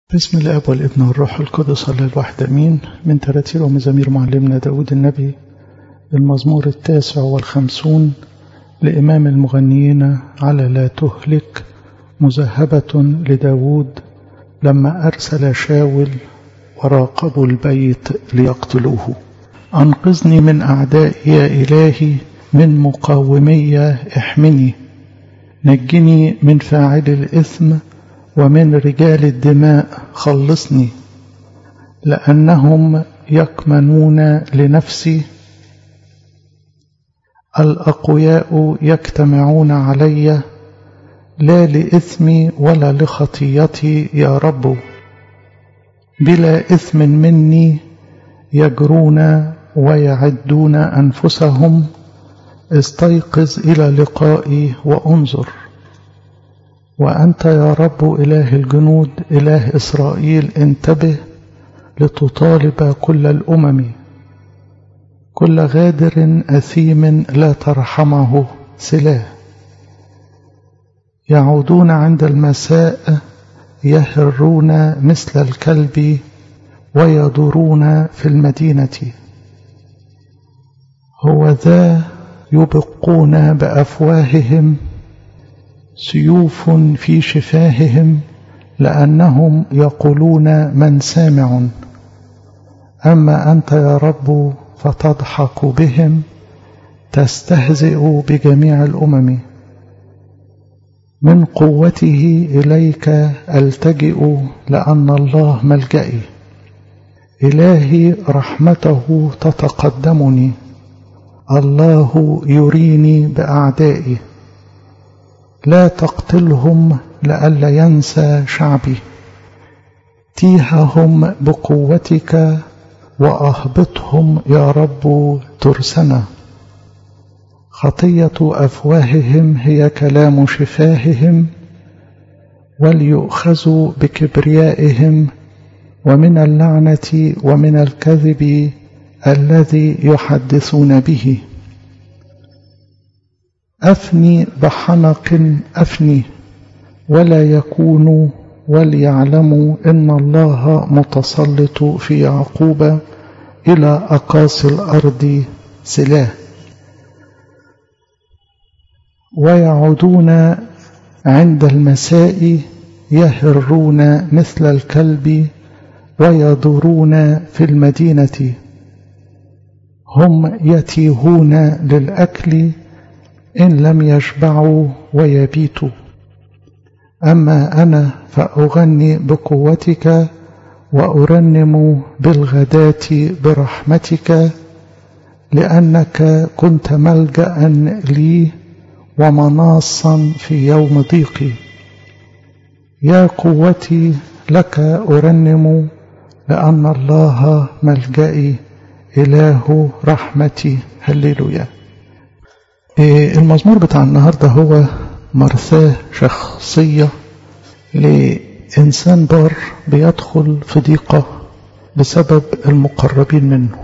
بسم الاب والابن والروح القدس الله الواحد امين من تراتير ومزامير معلمنا داود النبي المزمور التاسع والخمسون لإمام المغنيين على لا تهلك مذهبة لداود لما أرسل شاول وراقبوا البيت ليقتلوه أنقذني من أعدائي يا إلهي من مقاومي احمني نجني من فاعل الإثم ومن رجال الدماء خلصني لأنهم يكمنون لنفسي الأقوياء يجتمعون علي لا لإثمي ولا لخطيتي يا رب بلا إثم مني يجرون ويعدون أنفسهم استيقظ إلى لقائي وانظر وأنت يا رب إله الجنود إله إسرائيل انتبه لتطالب كل الأمم كل غادر أثيم لا ترحمه سلاه يعودون عند المساء يهرون مثل الكلب ويدورون في المدينة هو ذا يبقون بأفواههم سيوف في شفاههم لأنهم يقولون من سامع أما أنت يا رب فتضحك بهم تستهزئ بجميع الأمم من قوته إليك ألتجئ لأن الله ملجئي إلهي رحمته تتقدمني الله يريني بأعدائي لا تقتلهم لئلا ينسى شعبي تيههم بقوتك وأهبطهم يا رب ترسنا خطية أفواههم هي كلام شفاههم وليؤخذوا بكبريائهم ومن اللعنة ومن الكذب الذي يحدثون به أفني بحنق أفني ولا يكون وليعلموا إن الله متسلط في يعقوب إلى أقاصي الأرض سلاه ويعودون عند المساء يهرون مثل الكلب ويدورون في المدينة هم يتيهون للأكل إن لم يشبعوا ويبيتوا أما أنا فأغني بقوتك وأرنم بالغداة برحمتك لأنك كنت ملجأ لي ومناصا في يوم ضيقي يا قوتي لك أرنم لأن الله ملجئي إله رحمتي هللويا المزمور بتاع النهاردة هو مرثاة شخصية لإنسان بار بيدخل في ضيقة بسبب المقربين منه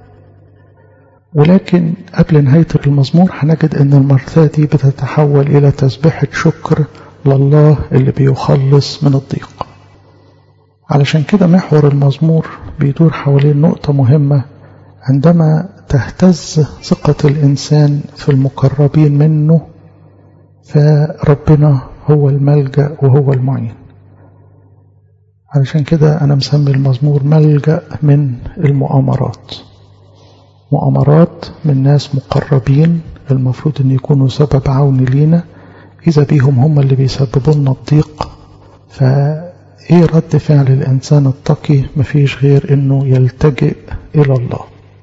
ولكن قبل نهاية المزمور هنجد أن المرثاة دي بتتحول إلى تسبيحة شكر لله اللي بيخلص من الضيق علشان كده محور المزمور بيدور حوالين نقطة مهمة عندما تهتز ثقة الإنسان في المقربين منه فربنا هو الملجأ وهو المعين علشان كده أنا مسمي المزمور ملجأ من المؤامرات مؤامرات من ناس مقربين المفروض أن يكونوا سبب عون لينا إذا بيهم هم اللي بيسببوا لنا الضيق فإيه رد فعل الإنسان التقي مفيش غير أنه يلتجئ إلى الله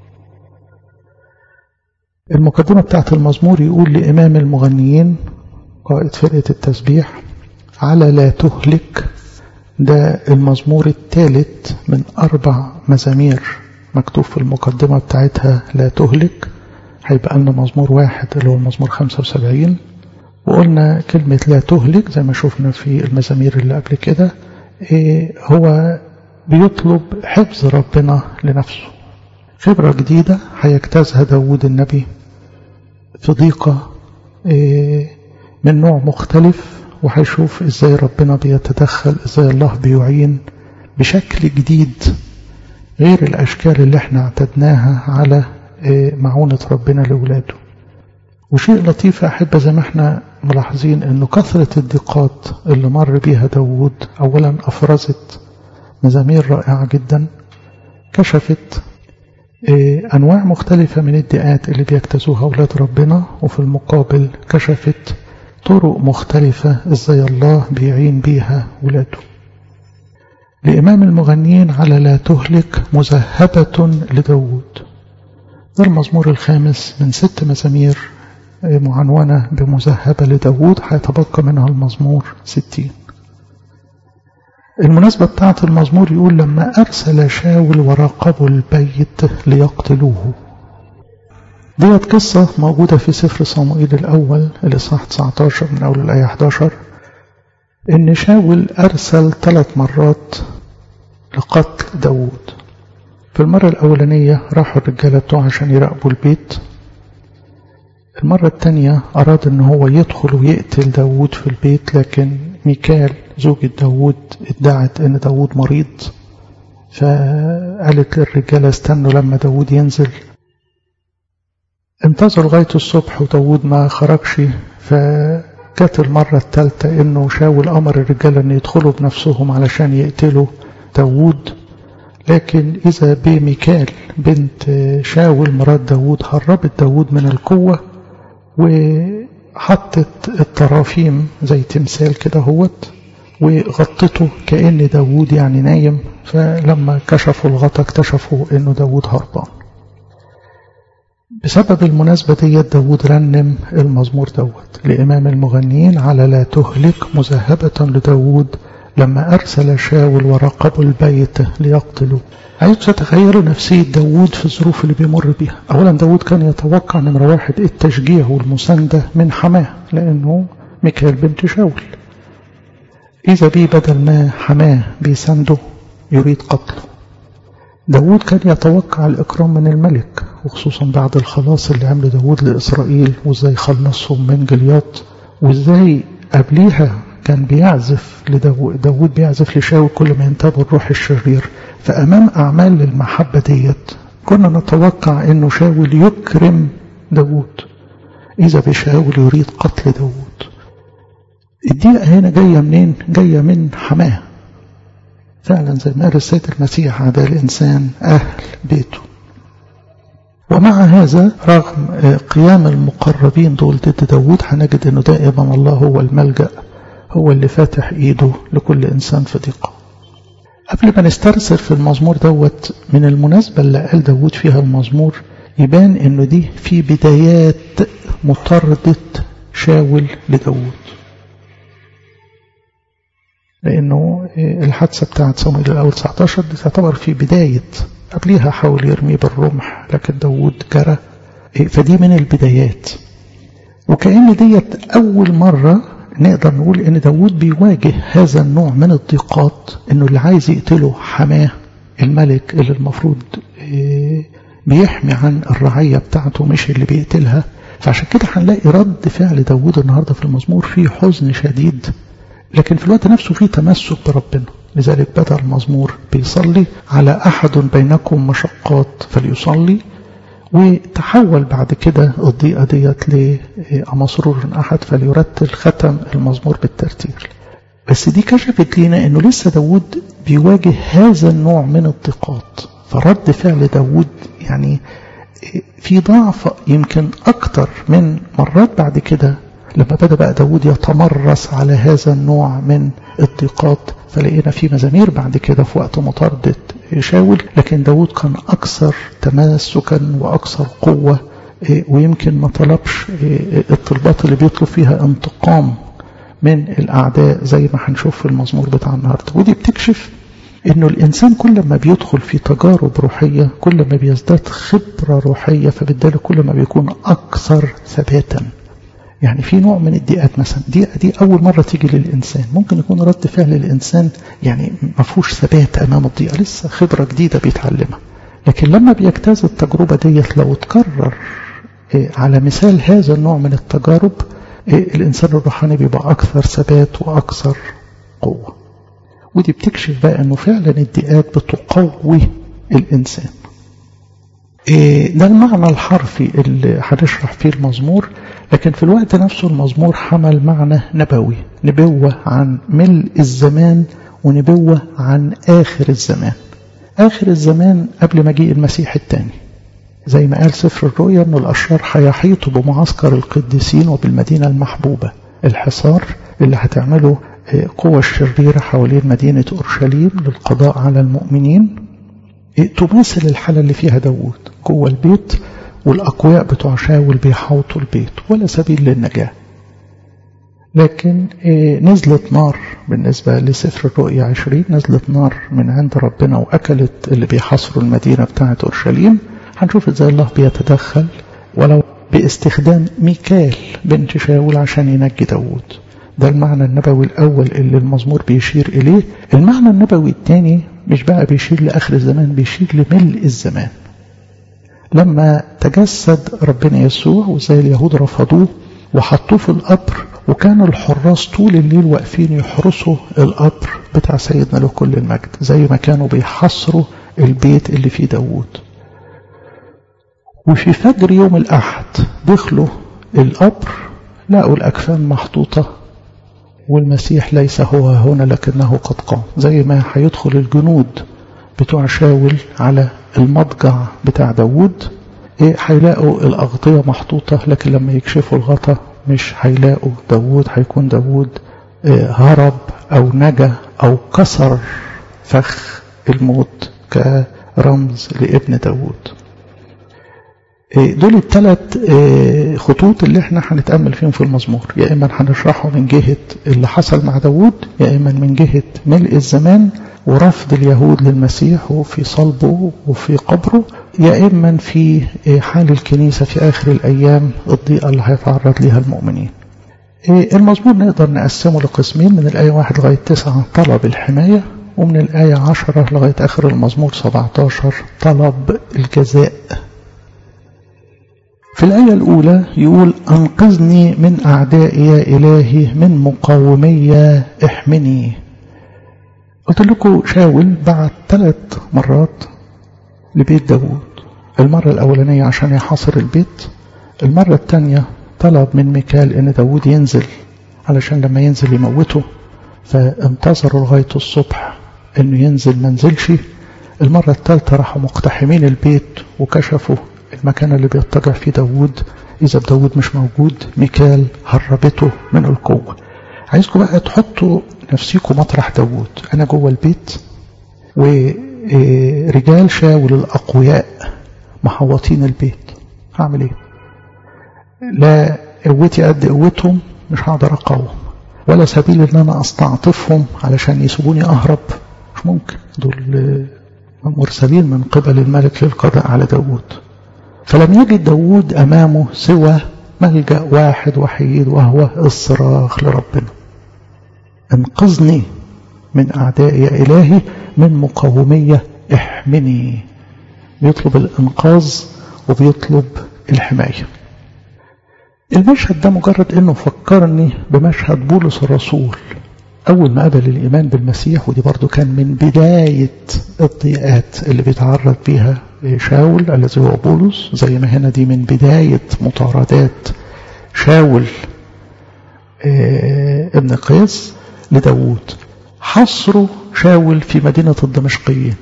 المقدمة بتاعت المزمور يقول لإمام المغنيين قائد فرقة التسبيح على لا تهلك ده المزمور الثالث من أربع مزامير مكتوب في المقدمة بتاعتها لا تهلك هيبقى لنا مزمور واحد اللي هو المزمور 75 وقلنا كلمة لا تهلك زي ما شفنا في المزامير اللي قبل كده إيه هو بيطلب حفظ ربنا لنفسه خبرة جديدة هيجتازها داود النبي في ضيقة إيه من نوع مختلف وهيشوف ازاي ربنا بيتدخل ازاي الله بيعين بشكل جديد غير الأشكال اللي احنا اعتدناها على معونة ربنا لولاده وشيء لطيف أحب زي ما احنا ملاحظين أنه كثرة الضيقات اللي مر بيها داود أولا أفرزت مزامير رائعة جدا كشفت أنواع مختلفة من الدقات اللي بيجتازوها أولاد ربنا وفي المقابل كشفت طرق مختلفة إزاي الله بيعين بيها ولاده لإمام المغنيين على لا تهلك مذهبة لداود ده المزمور الخامس من ست مزامير معنونة بمذهبة لداود هيتبقى منها المزمور ستين المناسبة بتاعت المزمور يقول لما أرسل شاول وراقبوا البيت ليقتلوه ديت قصة موجودة في سفر صموئيل الأول الإصحاح 19 من أول الآية 11 إن شاول أرسل ثلاث مرات لقتل داود في المرة الأولانية راحوا الرجالة بتوعه عشان يراقبوا البيت المرة الثانية أراد إن هو يدخل ويقتل داود في البيت لكن ميكال زوجة داود ادعت إن داود مريض فقالت للرجالة استنوا لما داود ينزل انتظروا لغاية الصبح وداود ما خرجش فجت المرة الثالثة إنه شاول أمر الرجالة إن يدخلوا بنفسهم علشان يقتلوا داود لكن إذا بميكال بنت شاول مرات داود هربت داود من القوة وحطت الطرافيم زي تمثال كده هوت وغطته كأن داود يعني نايم فلما كشفوا الغطا اكتشفوا انه داود هربان بسبب المناسبة دي داود رنم المزمور دوت لإمام المغنيين على لا تهلك مذهبة لداود لما أرسل شاول وراقبوا البيت ليقتلوا عايز تتخيلوا نفسية داود في الظروف اللي بيمر بيها أولا داود كان يتوقع نمرة واحد التشجيع والمساندة من حماه لأنه ميكال بنت شاول إذا بيه بدل ما حماه بيسانده يريد قتله داود كان يتوقع الإكرام من الملك وخصوصا بعد الخلاص اللي عمله داود لإسرائيل وإزاي خلصهم من جلياط وإزاي قبليها كان بيعزف لداود داود بيعزف لشاول كل ما ينتابه الروح الشرير فأمام أعمال المحبة ديت كنا نتوقع أنه شاول يكرم داود إذا بشاول يريد قتل داود الدقيقة هنا جاية منين؟ جاية من حماه فعلا زي ما قال السيد المسيح عدا الإنسان أهل بيته ومع هذا رغم قيام المقربين دول ضد داود هنجد أنه دائما الله هو الملجأ هو اللي فاتح إيده لكل إنسان في ضيقه قبل ما نسترسل في المزمور دوت من المناسبة اللي قال داود فيها المزمور يبان انه دي في بدايات مطاردة شاول لداود لانه الحادثة بتاعت صموئيل الاول 19 دي تعتبر في بداية قبليها حاول يرميه بالرمح لكن داود جرى فدي من البدايات وكأن ديت أول مرة نقدر نقول ان داود بيواجه هذا النوع من الضيقات انه اللي عايز يقتله حماه الملك اللي المفروض بيحمي عن الرعية بتاعته مش اللي بيقتلها فعشان كده هنلاقي رد فعل داود النهاردة في المزمور فيه حزن شديد لكن في الوقت نفسه فيه تمسك بربنا لذلك بدأ المزمور بيصلي على أحد بينكم مشقات فليصلي وتحول بعد كده الضيقة ديت لمسرور أحد فليرتل ختم المزمور بالترتيل بس دي كشفت لنا انه لسه داود بيواجه هذا النوع من الضيقات فرد فعل داود يعني في ضعف يمكن أكتر من مرات بعد كده لما بدأ بقى داود يتمرس على هذا النوع من الضيقات فلقينا في مزامير بعد كده في وقت مطاردة شاول لكن داود كان أكثر تماسكا وأكثر قوة ويمكن ما طلبش الطلبات اللي بيطلب فيها انتقام من الأعداء زي ما هنشوف في المزمور بتاع النهاردة ودي بتكشف انه الانسان كل ما بيدخل في تجارب روحية كل ما بيزداد خبرة روحية فبالتالي كل ما بيكون اكثر ثباتا يعني في نوع من الضيقات مثلا الضيقه دي اول مره تيجي للانسان ممكن يكون رد فعل الانسان يعني ما فيهوش ثبات امام الضيقه لسه خبره جديده بيتعلمها لكن لما بيجتاز التجربه ديت لو تكرر على مثال هذا النوع من التجارب الانسان الروحاني بيبقى اكثر ثبات واكثر قوه ودي بتكشف بقى أنه فعلا الضيقات بتقوي الإنسان ده المعنى الحرفي اللي هنشرح فيه المزمور لكن في الوقت نفسه المزمور حمل معنى نبوي نبوة عن ملء الزمان ونبوة عن آخر الزمان آخر الزمان قبل مجيء المسيح الثاني زي ما قال سفر الرؤيا أن الأشرار هيحيطوا بمعسكر القديسين وبالمدينة المحبوبة الحصار اللي هتعمله قوى الشريرة حوالين مدينة أورشليم للقضاء على المؤمنين تماثل الحالة اللي فيها داوود جوه البيت والأقوياء بتوع شاول بيحوطوا البيت ولا سبيل للنجاة لكن نزلت نار بالنسبة لسفر الرؤيا عشرين نزلت نار من عند ربنا وأكلت اللي بيحاصروا المدينة بتاعة أورشليم هنشوف ازاي الله بيتدخل ولو باستخدام ميكال بنت شاول عشان ينجي داوود ده المعنى النبوي الأول اللي المزمور بيشير إليه المعنى النبوي الثاني مش بقى بيشير لآخر الزمان بيشير لملء الزمان لما تجسد ربنا يسوع وزي اليهود رفضوه وحطوه في القبر وكان الحراس طول الليل واقفين يحرسوا القبر بتاع سيدنا له كل المجد زي ما كانوا بيحصروا البيت اللي فيه داوود وفي فجر يوم الأحد دخلوا القبر لقوا الأكفان محطوطة والمسيح ليس هو هنا لكنه قد قام زي ما هيدخل الجنود بتوع شاول على المضجع بتاع داوود ايه هيلاقوا الأغطية محطوطة لكن لما يكشفوا الغطا مش هيلاقوا داوود هيكون داوود إيه هرب أو نجا أو كسر فخ الموت كرمز لابن داوود دول الثلاث خطوط اللي احنا هنتأمل فيهم في المزمور يا إما هنشرحه من جهة اللي حصل مع داود يا إما من جهة ملء الزمان ورفض اليهود للمسيح وفي صلبه وفي قبره يا إما في حال الكنيسة في آخر الأيام الضيقة اللي هيتعرض لها المؤمنين المزمور نقدر نقسمه لقسمين من الآية واحد لغاية تسعة طلب الحماية ومن الآية عشرة لغاية آخر المزمور 17 طلب الجزاء في الآية الأولى يقول أنقذني من أعدائي يا إلهي من مقاومي احمني قلت لكم شاول بعت ثلاث مرات لبيت داوود المرة الأولانية عشان يحاصر البيت المرة الثانية طلب من ميكال إن داوود ينزل علشان لما ينزل يموته فانتظروا لغاية الصبح إنه ينزل منزلش المرة الثالثة راحوا مقتحمين البيت وكشفوا المكان اللي بيضطجع فيه داوود إذا داوود مش موجود ميكال هربته من القوة عايزكم بقى تحطوا نفسيكم مطرح داوود أنا جوه البيت ورجال شاول الأقوياء محوطين البيت هعمل ايه لا قوتي قد قوتهم مش هقدر اقاوم ولا سبيل ان انا استعطفهم علشان يسيبوني اهرب مش ممكن دول مرسلين من قبل الملك للقضاء على داوود فلم يجد داوود أمامه سوى ملجأ واحد وحيد وهو الصراخ لربنا انقذني من أعدائي يا إلهي من مقاومية احمني بيطلب الإنقاذ وبيطلب الحماية المشهد ده مجرد انه فكرني بمشهد بولس الرسول اول ما قبل الايمان بالمسيح ودي برضو كان من بداية الضيقات اللي بيتعرض بيها شاول الذي هو بولس زي ما هنا دي من بداية مطاردات شاول ابن قيس لداود حصروا شاول في مدينة الدمشقيين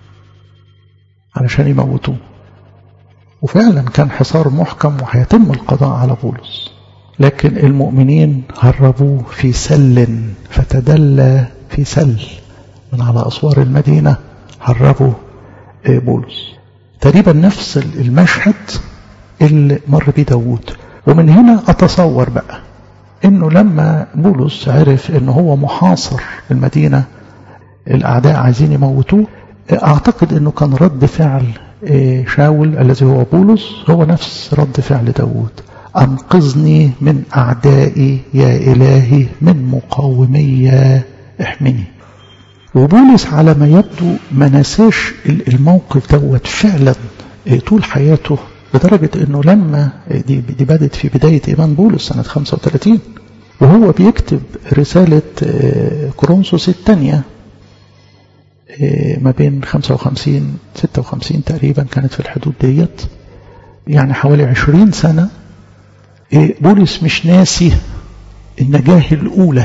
علشان يموتوه وفعلا كان حصار محكم وهيتم القضاء على بولس لكن المؤمنين هربوه في سل فتدلى في سل من على أسوار المدينة هربوا بولس تقريبا نفس المشهد اللي مر بيه داوود ومن هنا أتصور بقى انه لما بولس عرف انه هو محاصر المدينة الاعداء عايزين يموتوه اعتقد انه كان رد فعل شاول الذي هو بولس هو نفس رد فعل داود أنقذني من أعدائي يا إلهي من مقاومي احمني وبولس على ما يبدو ما نساش الموقف دوت فعلا طول حياته لدرجة انه لما دي, دي بدت في بداية ايمان بولس سنة 35 وهو بيكتب رسالة كورنثوس الثانية ما بين 55 56 تقريبا كانت في الحدود ديت يعني حوالي 20 سنة بولس مش ناسي النجاة الأولى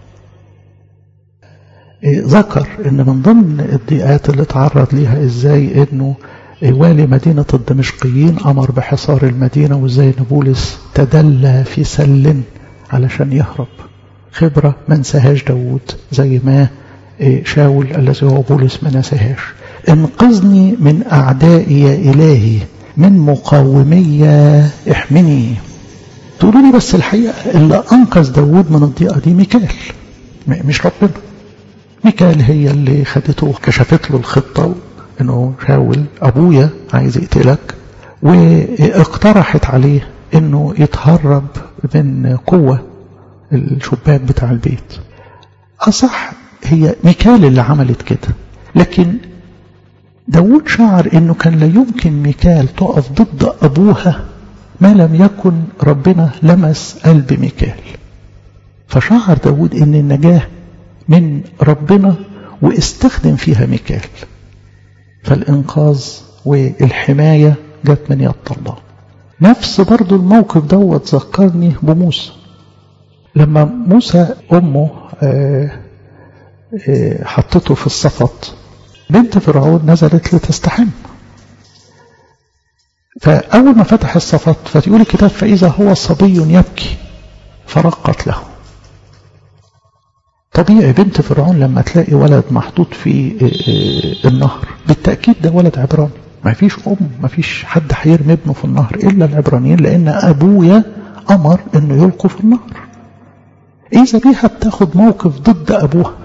ذكر ان من ضمن الضيقات اللي تعرض ليها ازاي انه والي مدينة الدمشقيين امر بحصار المدينة وازاي ان بولس تدلى في سل علشان يهرب خبرة ما نساهاش داود زي ما شاول الذي هو بولس ما نساهاش انقذني من اعدائي يا الهي من مقاومي احمني تقولوا لي بس الحقيقة اللي انقذ داود من الضيقة دي ميكال مش ربنا ميكال هي اللي خدته كشفت له الخطة انه شاول ابويا عايز يقتلك واقترحت عليه انه يتهرب من قوة الشباك بتاع البيت اصح هي ميكال اللي عملت كده لكن داود شعر انه كان لا يمكن ميكال تقف ضد ابوها ما لم يكن ربنا لمس قلب ميكال فشعر داود ان النجاه من ربنا واستخدم فيها ميكال فالإنقاذ والحماية جت من يد الله نفس برضو الموقف دوت ذكرني بموسى لما موسى أمه آآ آآ حطته في الصفط بنت فرعون نزلت لتستحم فأول ما فتح الصفط فتقول الكتاب فإذا هو صبي يبكي فرقت له طبيعي بنت فرعون لما تلاقي ولد محطوط في النهر بالتأكيد ده ولد عبراني ما فيش أم ما فيش حد هيرمي ابنه في النهر إلا العبرانيين لأن أبويا أمر إنه يلقوا في النهر إذا بيها بتاخد موقف ضد أبوها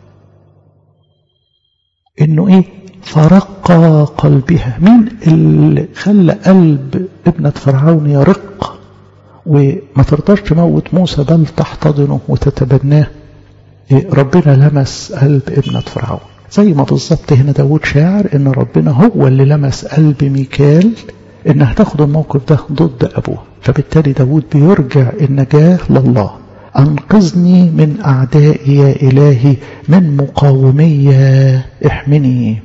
إنه إيه فرق قلبها مين اللي خلى قلب ابنة فرعون يرق وما ترضاش تموت موسى بل تحتضنه وتتبناه ربنا لمس قلب ابنة فرعون زي ما بالظبط هنا داود شاعر ان ربنا هو اللي لمس قلب ميكال انها تاخد الموقف ده ضد ابوه فبالتالي داود بيرجع النجاة لله انقذني من اعدائي يا الهي من مقاومي احمني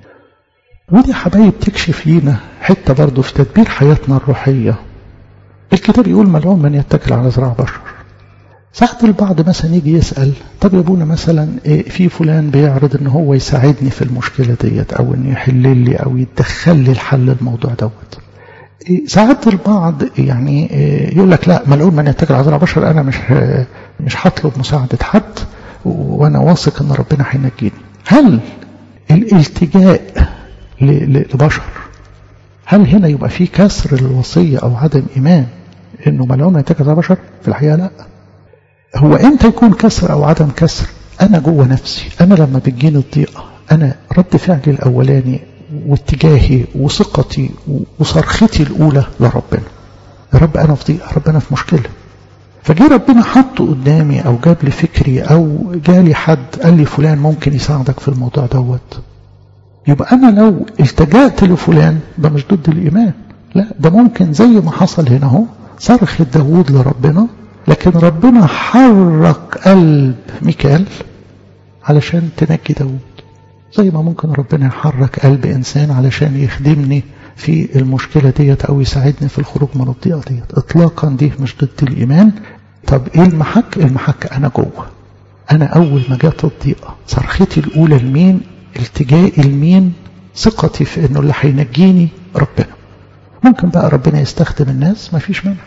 ودي حبايب تكشف لينا حتة برضو في تدبير حياتنا الروحية الكتاب يقول ملعون من يتكل على ذراع بشر ساعات البعض مثلا يجي يسأل طب يا ابونا مثلا في فلان بيعرض ان هو يساعدني في المشكلة ديت او انه يحل لي او يتدخل لي الحل الموضوع دوت ساعات البعض يعني يقول لك لا ملعون من يتكل على بشر انا مش مش هطلب مساعدة حد وانا واثق ان ربنا هينجيني هل الالتجاء لبشر هل هنا يبقى في كسر للوصية او عدم ايمان انه ملعون من يتكل على بشر في الحقيقة لا هو امتى يكون كسر او عدم كسر انا جوه نفسي انا لما بتجيني الضيقه انا رد فعلي الاولاني واتجاهي وثقتي وصرختي الاولى لربنا يا رب انا في ضيقه رب انا في مشكله فجي ربنا حطه قدامي او جاب لي فكري او جالي حد قال لي فلان ممكن يساعدك في الموضوع دوت يبقى انا لو التجأت لفلان ده مش ضد الايمان لا ده ممكن زي ما حصل هنا اهو صرخة داوود لربنا لكن ربنا حرك قلب ميكال علشان تنجي داود زي ما ممكن ربنا يحرك قلب إنسان علشان يخدمني في المشكلة ديت أو يساعدني في الخروج من الضيقة ديت إطلاقا دي مش ضد الإيمان طب إيه المحك؟ المحك أنا جوه أنا أول ما جات الضيقة صرختي الأولى لمين؟ التجائي لمين؟ ثقتي في إنه اللي هينجيني ربنا ممكن بقى ربنا يستخدم الناس مفيش منع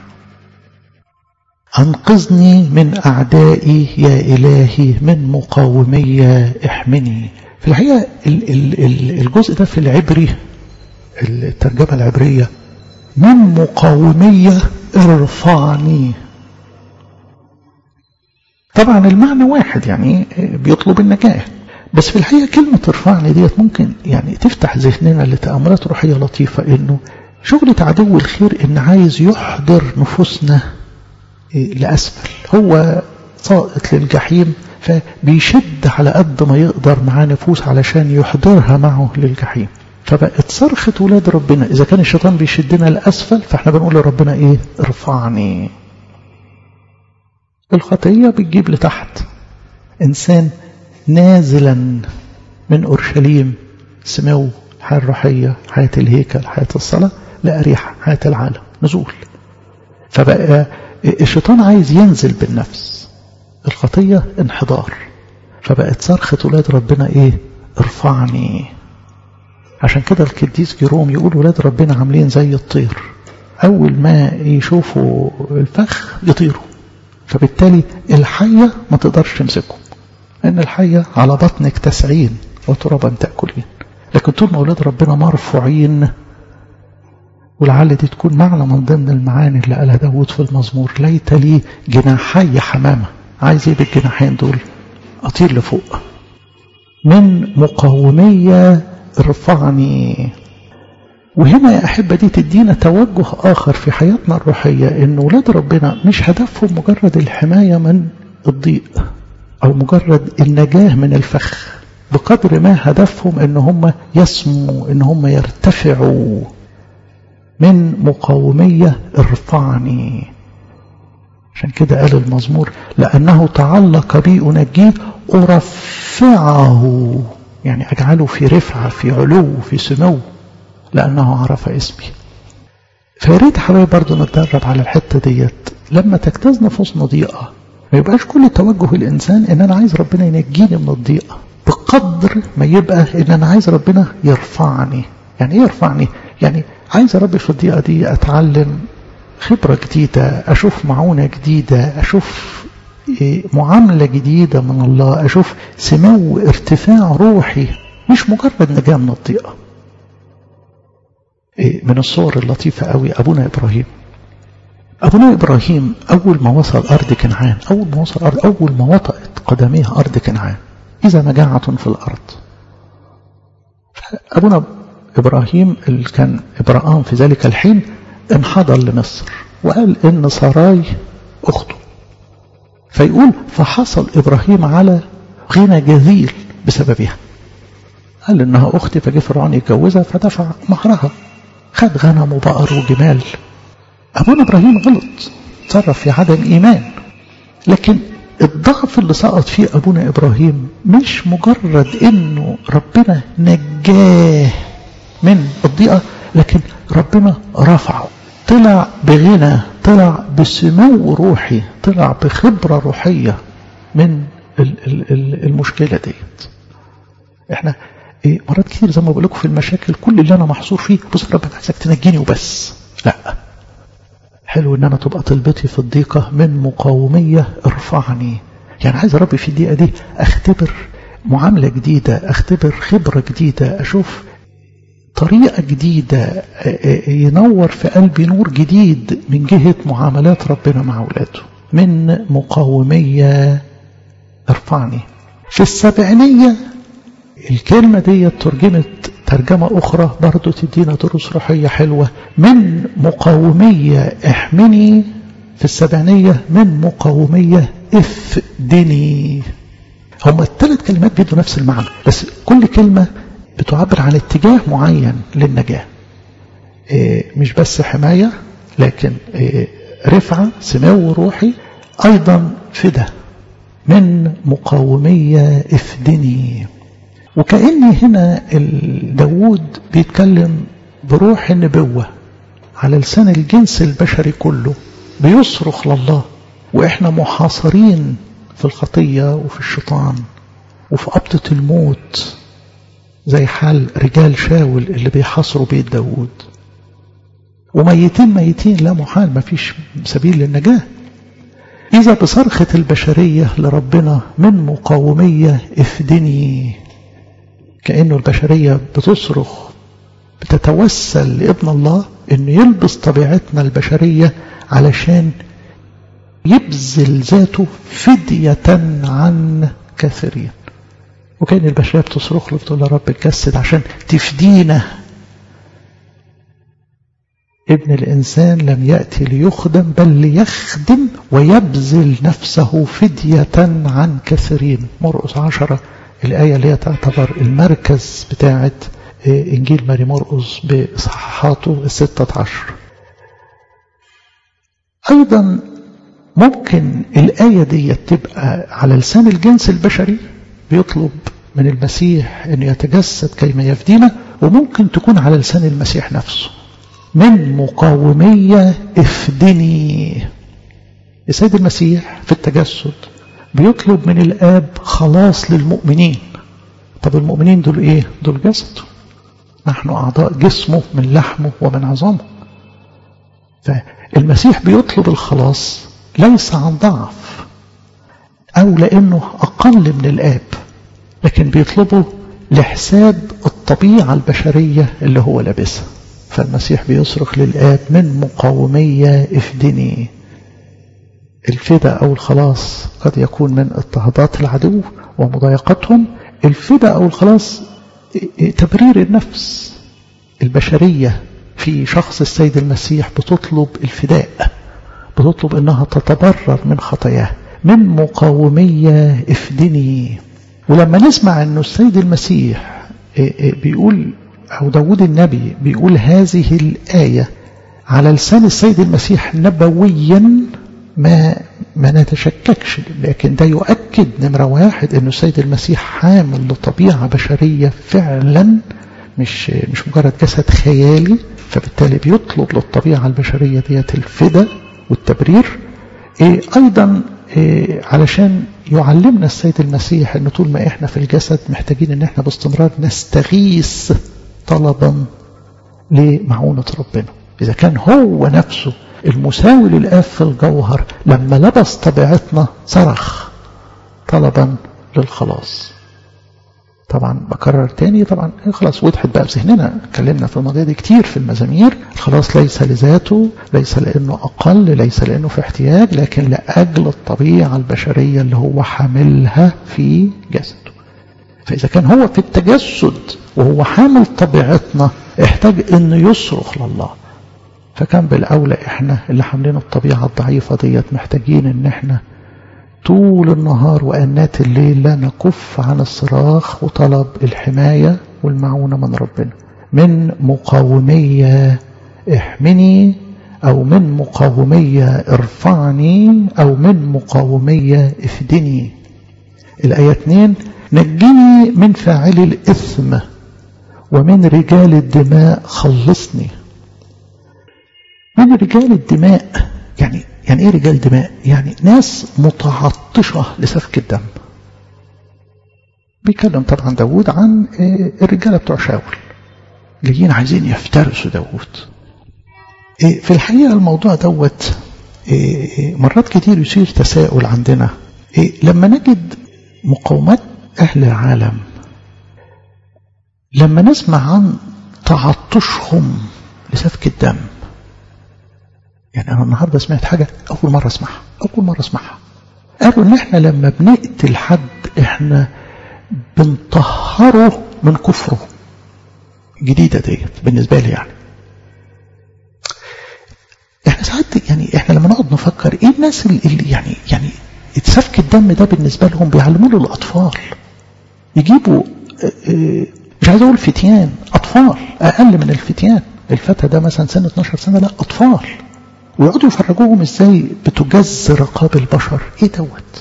أنقذني من أعدائي يا إلهي من مقاومي احمني في الحقيقة الجزء ده في العبري الترجمة العبرية من مقاومية ارفعني طبعا المعنى واحد يعني بيطلب النجاة بس في الحقيقة كلمة ارفعني ديت ممكن يعني تفتح ذهننا لتأملات روحية لطيفة انه شغلة عدو الخير ان عايز يحضر نفوسنا لأسفل هو ساقط للجحيم فبيشد على قد ما يقدر معاه نفوس علشان يحضرها معه للجحيم فبقت صرخة ولاد ربنا إذا كان الشيطان بيشدنا لأسفل فاحنا بنقول لربنا إيه ارفعني الخطية بتجيب لتحت إنسان نازلا من أورشليم سمو الحياة الروحية حياة الهيكل حياة الصلاة لأريحة حياة العالم نزول فبقى الشيطان عايز ينزل بالنفس الخطية انحدار فبقت صرخة ولاد ربنا ايه ارفعني عشان كده القديس جيروم يقول ولاد ربنا عاملين زي الطير اول ما يشوفوا الفخ يطيروا فبالتالي الحية ما تقدرش تمسكهم ان الحية على بطنك تسعين وترابا تأكلين لكن طول ما ولاد ربنا مرفوعين ولعل دي تكون معنى من ضمن المعاني اللي قالها داود في المزمور ليت لي جناحي حمامة عايز ايه بالجناحين دول اطير لفوق من مقاومية ارفعني وهنا يا أحبة دي تدينا توجه آخر في حياتنا الروحية إن ولاد ربنا مش هدفهم مجرد الحماية من الضيق أو مجرد النجاة من الفخ بقدر ما هدفهم إن هم يسموا إن هم يرتفعوا من مقاومية ارفعني عشان كده قال المزمور لأنه تعلق بي أنجيه أرفعه يعني أجعله في رفعة في علو في سمو لأنه عرف اسمي فياريت حبايبي برضه نتدرب على الحتة ديت لما تجتاز نفوسنا ضيقة ما يبقاش كل توجه الإنسان إن أنا عايز ربنا ينجيني من الضيقة بقدر ما يبقى إن أنا عايز ربنا يرفعني يعني إيه يرفعني؟ يعني عايز يا رب في الضيقة دي أتعلم خبرة جديدة أشوف معونة جديدة أشوف معاملة جديدة من الله أشوف سمو ارتفاع روحي مش مجرد نجاة من الضيقة من الصور اللطيفة قوي أبونا إبراهيم أبونا إبراهيم أول ما وصل أرض كنعان أول ما وصل أرض أول ما وطأت قدميه أرض كنعان إذا مجاعة في الأرض أبونا إبراهيم اللي كان إبراهام في ذلك الحين انحدر لمصر وقال إن سراي أخته فيقول فحصل إبراهيم على غنى جزيل بسببها قال إنها أختي فجه فرعون يتجوزها فدفع مهرها خد غنم وبقر وجمال أبونا إبراهيم غلط تصرف في عدم إيمان لكن الضعف اللي سقط فيه أبونا إبراهيم مش مجرد إنه ربنا نجاه من الضيقة لكن ربنا رفعه طلع بغنى طلع بسمو روحي طلع بخبرة روحية من المشكلة ديت احنا إيه مرات كتير زي ما بقول لكم في المشاكل كل اللي انا محصور فيه بص ربنا عايزك تنجيني وبس لا حلو ان انا تبقى طلبتي في الضيقة من مقاومية ارفعني يعني عايز ربي في الدقيقة دي اختبر معاملة جديدة اختبر خبرة جديدة اشوف طريقة جديدة ينور في قلبي نور جديد من جهة معاملات ربنا مع أولاده من مقاومية ارفعني في السبعينية الكلمة دي ترجمت ترجمة أخرى برضو تدينا دروس روحية حلوة من مقاومية احمني في السبعينية من مقاومية افدني هما الثلاث كلمات بيدوا نفس المعنى بس كل كلمة بتعبر عن اتجاه معين للنجاة إيه مش بس حماية لكن إيه رفعة سمو روحي أيضا فدا من مقاومية افدني وكأني هنا داود بيتكلم بروح النبوة على لسان الجنس البشري كله بيصرخ لله وإحنا محاصرين في الخطية وفي الشيطان وفي قبضة الموت زي حال رجال شاول اللي بيحاصروا بيت داود وميتين ميتين لا محال ما فيش سبيل للنجاة إذا بصرخة البشرية لربنا من مقاومية افدني كأنه البشرية بتصرخ بتتوسل لابن الله انه يلبس طبيعتنا البشرية علشان يبذل ذاته فدية عن كثيرين وكان البشرية بتصرخ له بتقول يا رب اتجسد عشان تفدينا ابن الإنسان لم يأتي ليخدم بل ليخدم ويبذل نفسه فدية عن كثيرين مرقس عشرة الآية اللي هي تعتبر المركز بتاعة إنجيل ماري مرقس بإصحاحاته الستة عشر أيضا ممكن الآية دي تبقى على لسان الجنس البشري بيطلب من المسيح أنه يتجسد كيما يفدينا وممكن تكون على لسان المسيح نفسه من مقاومية افدني السيد المسيح في التجسد بيطلب من الآب خلاص للمؤمنين طب المؤمنين دول ايه دول جسده نحن أعضاء جسمه من لحمه ومن عظامه فالمسيح بيطلب الخلاص ليس عن ضعف أو لأنه أقل من الآب لكن بيطلبه لحساب الطبيعة البشرية اللي هو لابسها فالمسيح بيصرخ للآب من مقاومية افدني الفداء أو الخلاص قد يكون من اضطهادات العدو ومضايقتهم الفداء أو الخلاص تبرير النفس البشرية في شخص السيد المسيح بتطلب الفداء بتطلب أنها تتبرر من خطاياه من مقاومية افدني ولما نسمع أنه السيد المسيح بيقول أو داود النبي بيقول هذه الآية على لسان السيد المسيح نبويا ما ما نتشككش لكن ده يؤكد نمرة واحد أنه السيد المسيح حامل لطبيعة بشرية فعلا مش مش مجرد جسد خيالي فبالتالي بيطلب للطبيعة البشرية ديت الفدا والتبرير إيه أيضا إيه علشان يعلمنا السيد المسيح أن طول ما إحنا في الجسد محتاجين أن إحنا باستمرار نستغيث طلبا لمعونة ربنا إذا كان هو نفسه المساوي للآب في الجوهر لما لبس طبيعتنا صرخ طلبا للخلاص طبعا بكرر تاني طبعا خلاص وضحت بقى في ذهننا اتكلمنا في المواضيع دي كتير في المزامير الخلاص ليس لذاته ليس لانه اقل ليس لانه في احتياج لكن لاجل الطبيعه البشريه اللي هو حاملها في جسده فاذا كان هو في التجسد وهو حامل طبيعتنا احتاج انه يصرخ لله فكان بالاولى احنا اللي حاملين الطبيعه الضعيفه ديت محتاجين ان احنا طول النهار وأنات الليل لا نكف عن الصراخ وطلب الحماية والمعونة من ربنا من مقاومية احمني أو من مقاومية ارفعني أو من مقاومية افدني الآية 2 نجني من فاعل الإثم ومن رجال الدماء خلصني من رجال الدماء يعني يعني ايه رجال دماء يعني ناس متعطشة لسفك الدم بيتكلم طبعا داود عن الرجالة بتوع شاول جايين عايزين يفترسوا داود في الحقيقة الموضوع دوت مرات كتير يصير تساؤل عندنا لما نجد مقاومات أهل العالم لما نسمع عن تعطشهم لسفك الدم يعني أنا النهاردة سمعت حاجة أول مرة أسمعها أول مرة أسمعها قالوا إن إحنا لما بنقتل حد إحنا بنطهره من كفره جديدة ديت بالنسبة لي يعني إحنا ساعات يعني إحنا لما نقعد نفكر إيه الناس اللي يعني يعني سفك الدم ده بالنسبة لهم بيعلموه للأطفال يجيبوا مش عايز أقول فتيان أطفال أقل من الفتيان الفتى ده مثلا سنة 12 سنة لا أطفال ويقعدوا يفرجوهم ازاي بتجز رقاب البشر ايه دوت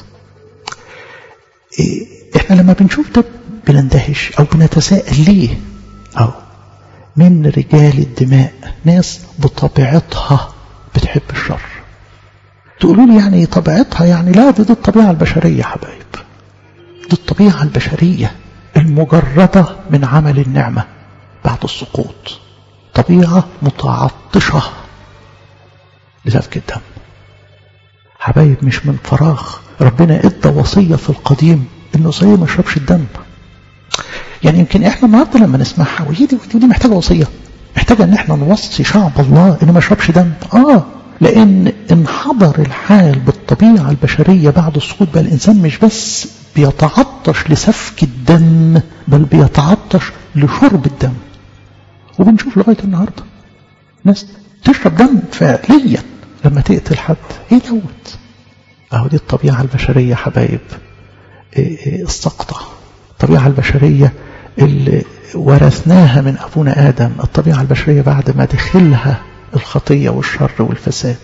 إيه احنا لما بنشوف ده بنندهش او بنتساءل ليه او من رجال الدماء ناس بطبيعتها بتحب الشر تقولوا لي يعني طبيعتها يعني لا دي, دي الطبيعة البشرية حبايب دي الطبيعة البشرية المجردة من عمل النعمة بعد السقوط طبيعة متعطشة لسفك الدم حبايب مش من فراغ ربنا ادى وصية في القديم انه وصية ما يشربش الدم يعني يمكن احنا النهارده لما نسمعها وهي دي, دي محتاجة وصية محتاجة ان احنا نوصي شعب الله انه ما يشربش دم اه لان انحضر الحال بالطبيعة البشرية بعد السقوط بقى الانسان مش بس بيتعطش لسفك الدم بل بيتعطش لشرب الدم وبنشوف لغاية النهاردة ناس تشرب دم فعليا لما تقتل حد ايه دوت اهو دي الطبيعة البشرية حبايب السقطة الطبيعة البشرية اللي ورثناها من أبونا آدم الطبيعة البشرية بعد ما دخلها الخطية والشر والفساد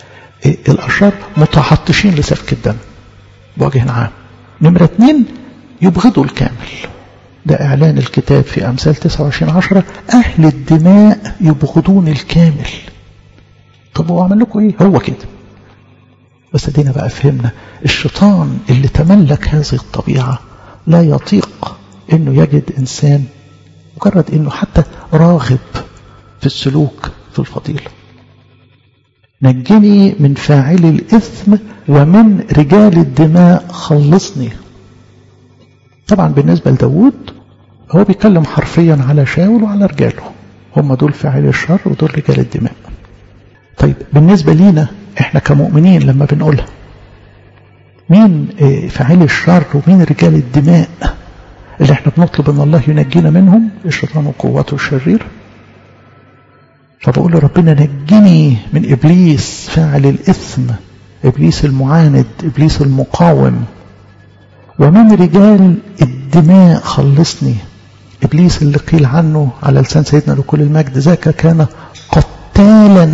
فالأشرار متعطشين لسفك الدم بوجه عام نمرة اتنين يبغضوا الكامل ده إعلان الكتاب في أمثال 29 عشرة أهل الدماء يبغضون الكامل طب هو عمل لكم إيه هو كده بس ادينا بقى فهمنا الشيطان اللي تملك هذه الطبيعة لا يطيق انه يجد انسان مجرد انه حتى راغب في السلوك في الفضيلة نجني من فاعل الإثم ومن رجال الدماء خلصني طبعا بالنسبة لداود هو بيتكلم حرفيا على شاول وعلى رجاله هم دول فاعل الشر ودول رجال الدماء طيب بالنسبة لينا احنا كمؤمنين لما بنقولها مين فاعل الشر ومين رجال الدماء اللي احنا بنطلب ان الله ينجينا منهم الشيطان وقوته الشرير فبقول له ربنا نجني من ابليس فاعل الاثم ابليس المعاند ابليس المقاوم ومن رجال الدماء خلصني ابليس اللي قيل عنه على لسان سيدنا لكل المجد ذاك كان قتالا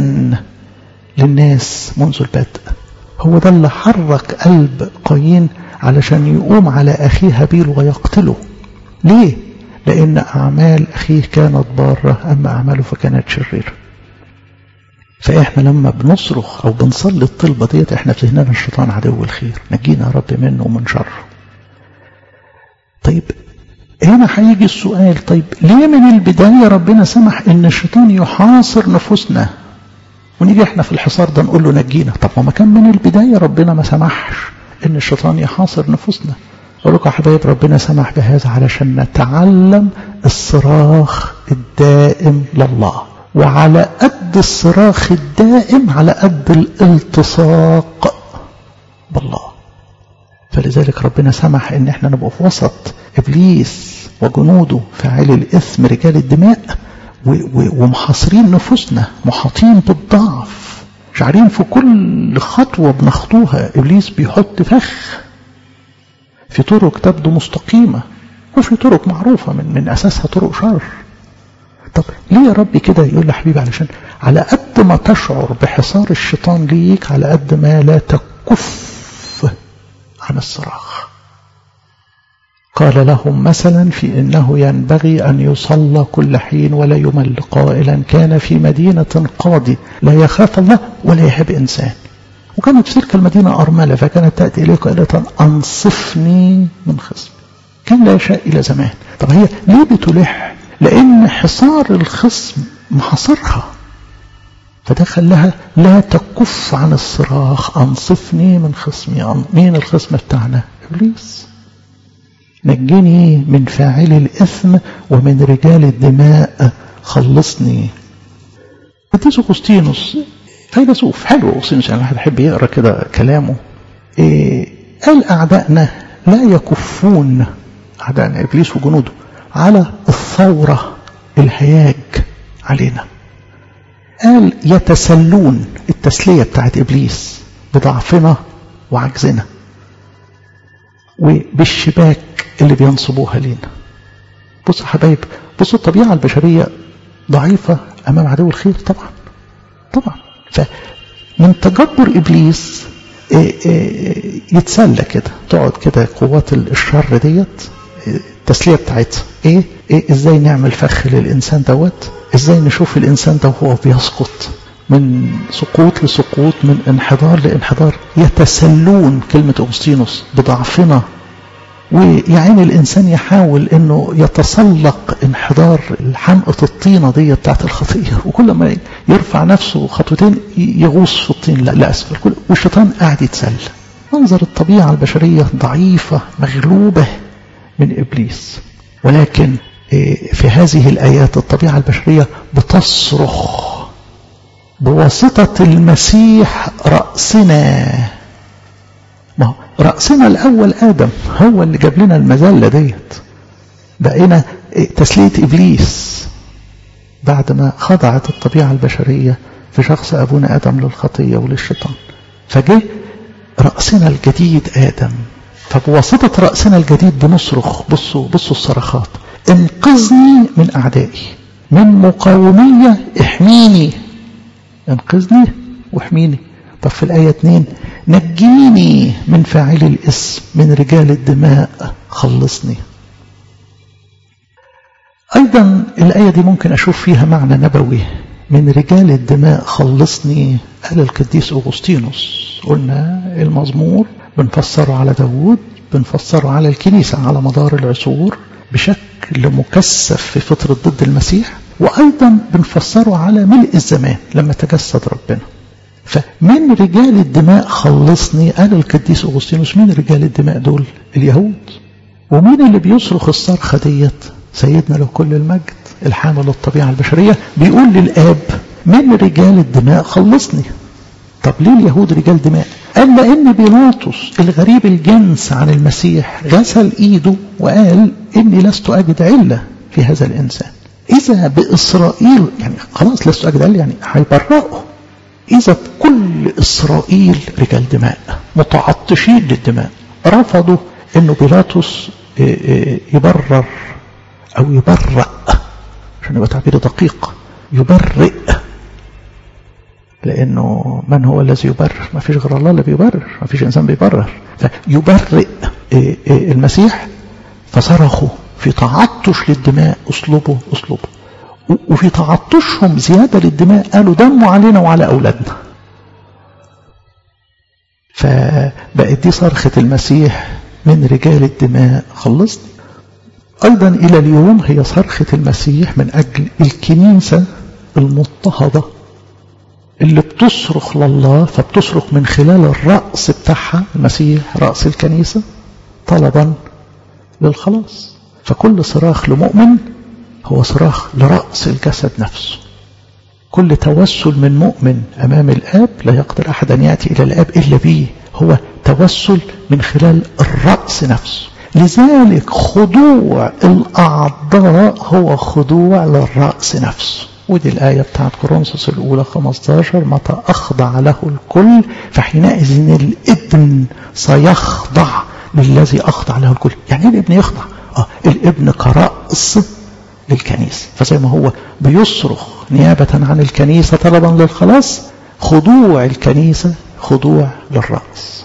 للناس منذ البدء هو ده اللي حرك قلب قايين علشان يقوم على أخيه هابيل ويقتله ليه؟ لأن أعمال أخيه كانت بارة أما أعماله فكانت شريرة فإحنا لما بنصرخ أو بنصلي الطلبة ديت إحنا في ذهننا الشيطان عدو الخير نجينا يا رب منه ومن شره طيب هنا هيجي السؤال طيب ليه من البداية ربنا سمح إن الشيطان يحاصر نفوسنا ونيجي احنا في الحصار ده نقول له نجينا طب ما كان من البداية ربنا ما سمحش ان الشيطان يحاصر نفوسنا اقول لكم يا حبايب ربنا سمح بهذا علشان نتعلم الصراخ الدائم لله وعلى قد الصراخ الدائم على قد الالتصاق بالله فلذلك ربنا سمح ان احنا نبقى في وسط ابليس وجنوده فاعل الاثم رجال الدماء ومحاصرين نفوسنا محاطين بالضعف شعرين في كل خطوة بنخطوها إبليس بيحط فخ في طرق تبدو مستقيمة وفي طرق معروفة من, من أساسها طرق شر طب ليه يا رب كده يقول لي حبيبي علشان على قد ما تشعر بحصار الشيطان ليك على قد ما لا تكف عن الصراخ قال لهم مثلا في إنه ينبغي أن يصلى كل حين ولا يمل قائلا كان في مدينة قاضي لا يخاف الله ولا يهب إنسان وكانت في تلك المدينة أرملة فكانت تأتي إليه قائلة أنصفني من خصم كان لا يشاء إلى زمان طب هي ليه بتلح لأن حصار الخصم محاصرها فده خلاها لا تكف عن الصراخ أنصفني من خصمي مين الخصم بتاعنا إبليس نجني من فاعل الإثم ومن رجال الدماء خلصني قديس أغسطينوس فيلسوف حلو أغسطينوس يعني الواحد يحب يقرأ كده كلامه إيه قال أعدائنا لا يكفون أعدائنا إبليس وجنوده على الثورة الهياج علينا قال يتسلون التسلية بتاعت إبليس بضعفنا وعجزنا وبالشباك اللي بينصبوها لينا بص يا حبايب بصوا الطبيعة البشرية ضعيفة أمام عدو الخير طبعا طبعا فمن تجبر إبليس يتسلى كده تقعد كده قوات الشر ديت التسلية بتاعتها إيه؟ إيه إزاي نعمل فخ للإنسان دوت إزاي نشوف الإنسان ده وهو بيسقط من سقوط لسقوط من انحدار لانحدار يتسلون كلمة أغسطينوس بضعفنا ويعين الإنسان يحاول أنه يتسلق انحدار حمقة الطينة دي بتاعت الخطية وكل ما يرفع نفسه خطوتين يغوص في الطين لا لأسفل والشيطان قاعد يتسلى منظر الطبيعة البشرية ضعيفة مغلوبة من إبليس ولكن في هذه الآيات الطبيعة البشرية بتصرخ بواسطة المسيح رأسنا ما رأسنا الأول آدم هو اللي جاب لنا المذلة ديت بقينا تسلية إبليس بعد ما خضعت الطبيعة البشرية في شخص أبونا آدم للخطية وللشيطان فجه رأسنا الجديد آدم فبواسطة رأسنا الجديد بنصرخ بصوا بصوا الصرخات انقذني من أعدائي من مقاومية احميني انقذني واحميني طب في الآية 2 نجيني من فاعل الاسم من رجال الدماء خلصني أيضا الآية دي ممكن أشوف فيها معنى نبوي من رجال الدماء خلصني قال القديس أغسطينوس قلنا المزمور بنفسره على داود بنفسره على الكنيسة على مدار العصور بشكل مكثف في فترة ضد المسيح وأيضا بنفسره على ملء الزمان لما تجسد ربنا فمن رجال الدماء خلصني قال القديس أغسطينوس من رجال الدماء دول اليهود ومين اللي بيصرخ الصرخة ديت سيدنا له كل المجد الحامل الطبيعة البشرية بيقول للآب من رجال الدماء خلصني طب ليه اليهود رجال دماء قال لأن بيلاطس الغريب الجنس عن المسيح غسل إيده وقال إني لست أجد علة في هذا الإنسان إذا بإسرائيل يعني خلاص لست أجد علة يعني هيبرأه إذا كل إسرائيل رجال دماء متعطشين للدماء رفضوا إنه بيلاطس يبرر أو يبرأ عشان يبقى تعبير دقيق يبرئ لأنه من هو الذي يبرر ما فيش غير الله اللي بيبرر ما فيش إنسان بيبرر فيبرئ المسيح فصرخوا في تعطش للدماء أسلوبه أسلوبه وفي تعطشهم زيادة للدماء قالوا دموا علينا وعلى أولادنا فبقت دي صرخة المسيح من رجال الدماء خلصني أيضا إلى اليوم هي صرخة المسيح من أجل الكنيسة المضطهدة اللي بتصرخ لله فبتصرخ من خلال الرأس بتاعها المسيح رأس الكنيسة طلبا للخلاص فكل صراخ لمؤمن هو صراخ لرأس الجسد نفسه كل توسل من مؤمن أمام الآب لا يقدر أحد أن يأتي إلى الآب إلا به هو توسل من خلال الرأس نفسه لذلك خضوع الأعضاء هو خضوع للرأس نفسه ودي الآية بتاعت كورنثوس الأولى 15 متى أخضع له الكل فحينئذ الابن سيخضع للذي أخضع له الكل يعني الابن يخضع آه الابن كرأس للكنيسة فزي ما هو بيصرخ نيابة عن الكنيسة طلبا للخلاص خضوع الكنيسة خضوع للرأس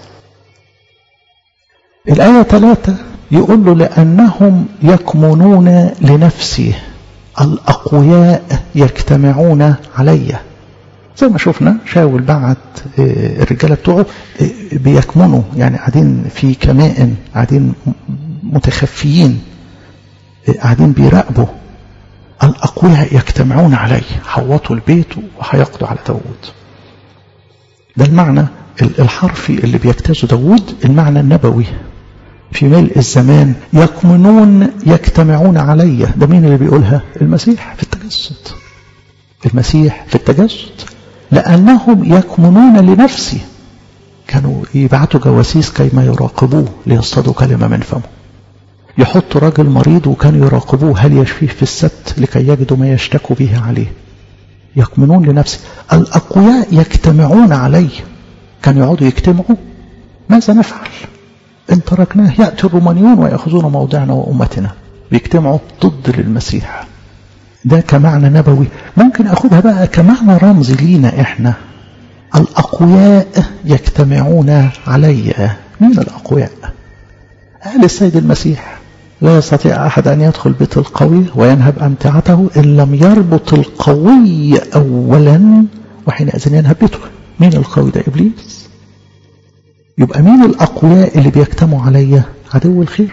الآية ثلاثة يقول له لأنهم يكمنون لنفسه الأقوياء يجتمعون علي زي ما شفنا شاول بعت الرجالة بتوعه بيكمنوا يعني قاعدين في كمائن قاعدين متخفيين قاعدين بيراقبوا الأقوياء يجتمعون علي حوطوا البيت وهيقضوا على داود ده المعنى الحرفي اللي بيجتازه داود المعنى النبوي في ملء الزمان يكمنون يجتمعون علي ده مين اللي بيقولها المسيح في التجسد المسيح في التجسد لأنهم يكمنون لنفسي كانوا يبعتوا جواسيس كيما يراقبوه ليصطادوا كلمة من فمه يحطوا راجل مريض وكانوا يراقبوه هل يشفيه في السبت لكي يجدوا ما يشتكوا به عليه يكمنون لنفسي الأقوياء يجتمعون علي كانوا يقعدوا يجتمعوا ماذا نفعل إن تركناه يأتي الرومانيون ويأخذون موضعنا وأمتنا بيجتمعوا ضد للمسيح ده كمعنى نبوي ممكن أخذها بقى كمعنى رمزي لينا إحنا الأقوياء يجتمعون علي مين الأقوياء قال السيد المسيح لا يستطيع أحد أن يدخل بيت القوي وينهب أمتعته إن لم يربط القوي أولا وحينئذ ينهب بيته مين القوي ده إبليس يبقى مين الأقوياء اللي بيجتمعوا عليا عدو الخير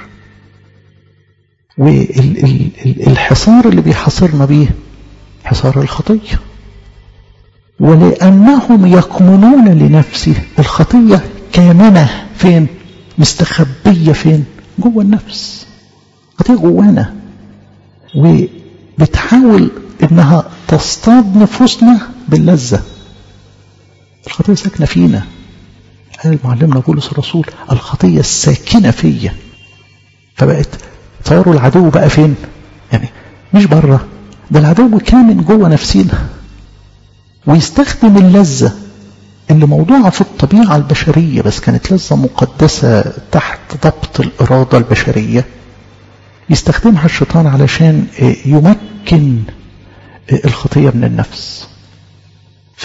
والحصار اللي بيحاصرنا بيه حصار الخطية ولأنهم يكمنون لنفسه الخطية كامنة فين مستخبية فين جوه النفس خطية جوانا وبتحاول انها تصطاد نفوسنا باللذة الخطية ساكنة فينا قال معلمنا بولس الرسول الخطية الساكنة فيا فبقت تصوروا العدو بقى فين يعني مش بره ده العدو كامن جوه نفسينا ويستخدم اللذة اللي موضوعة في الطبيعة البشرية بس كانت لذة مقدسة تحت ضبط الإرادة البشرية يستخدمها الشيطان علشان يمكن الخطية من النفس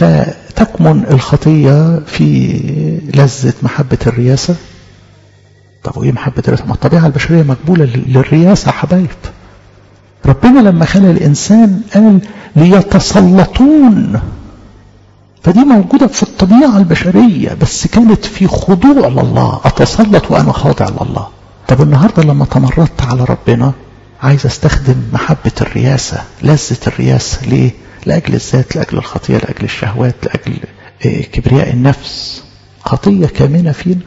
فتكمن الخطية في لذة محبة الرياسة طب وايه محبة الرياسة ما الطبيعة البشرية مقبولة للرياسة حبايب ربنا لما خلق الإنسان قال ليتسلطون فدي موجودة في الطبيعة البشرية بس كانت في خضوع لله أتسلط وأنا خاضع لله طب النهاردة لما تمردت على ربنا عايز استخدم محبة الرياسة لذة الرياسة ليه لأجل الذات لأجل الخطية لأجل الشهوات لأجل كبرياء النفس خطية كامنة فينا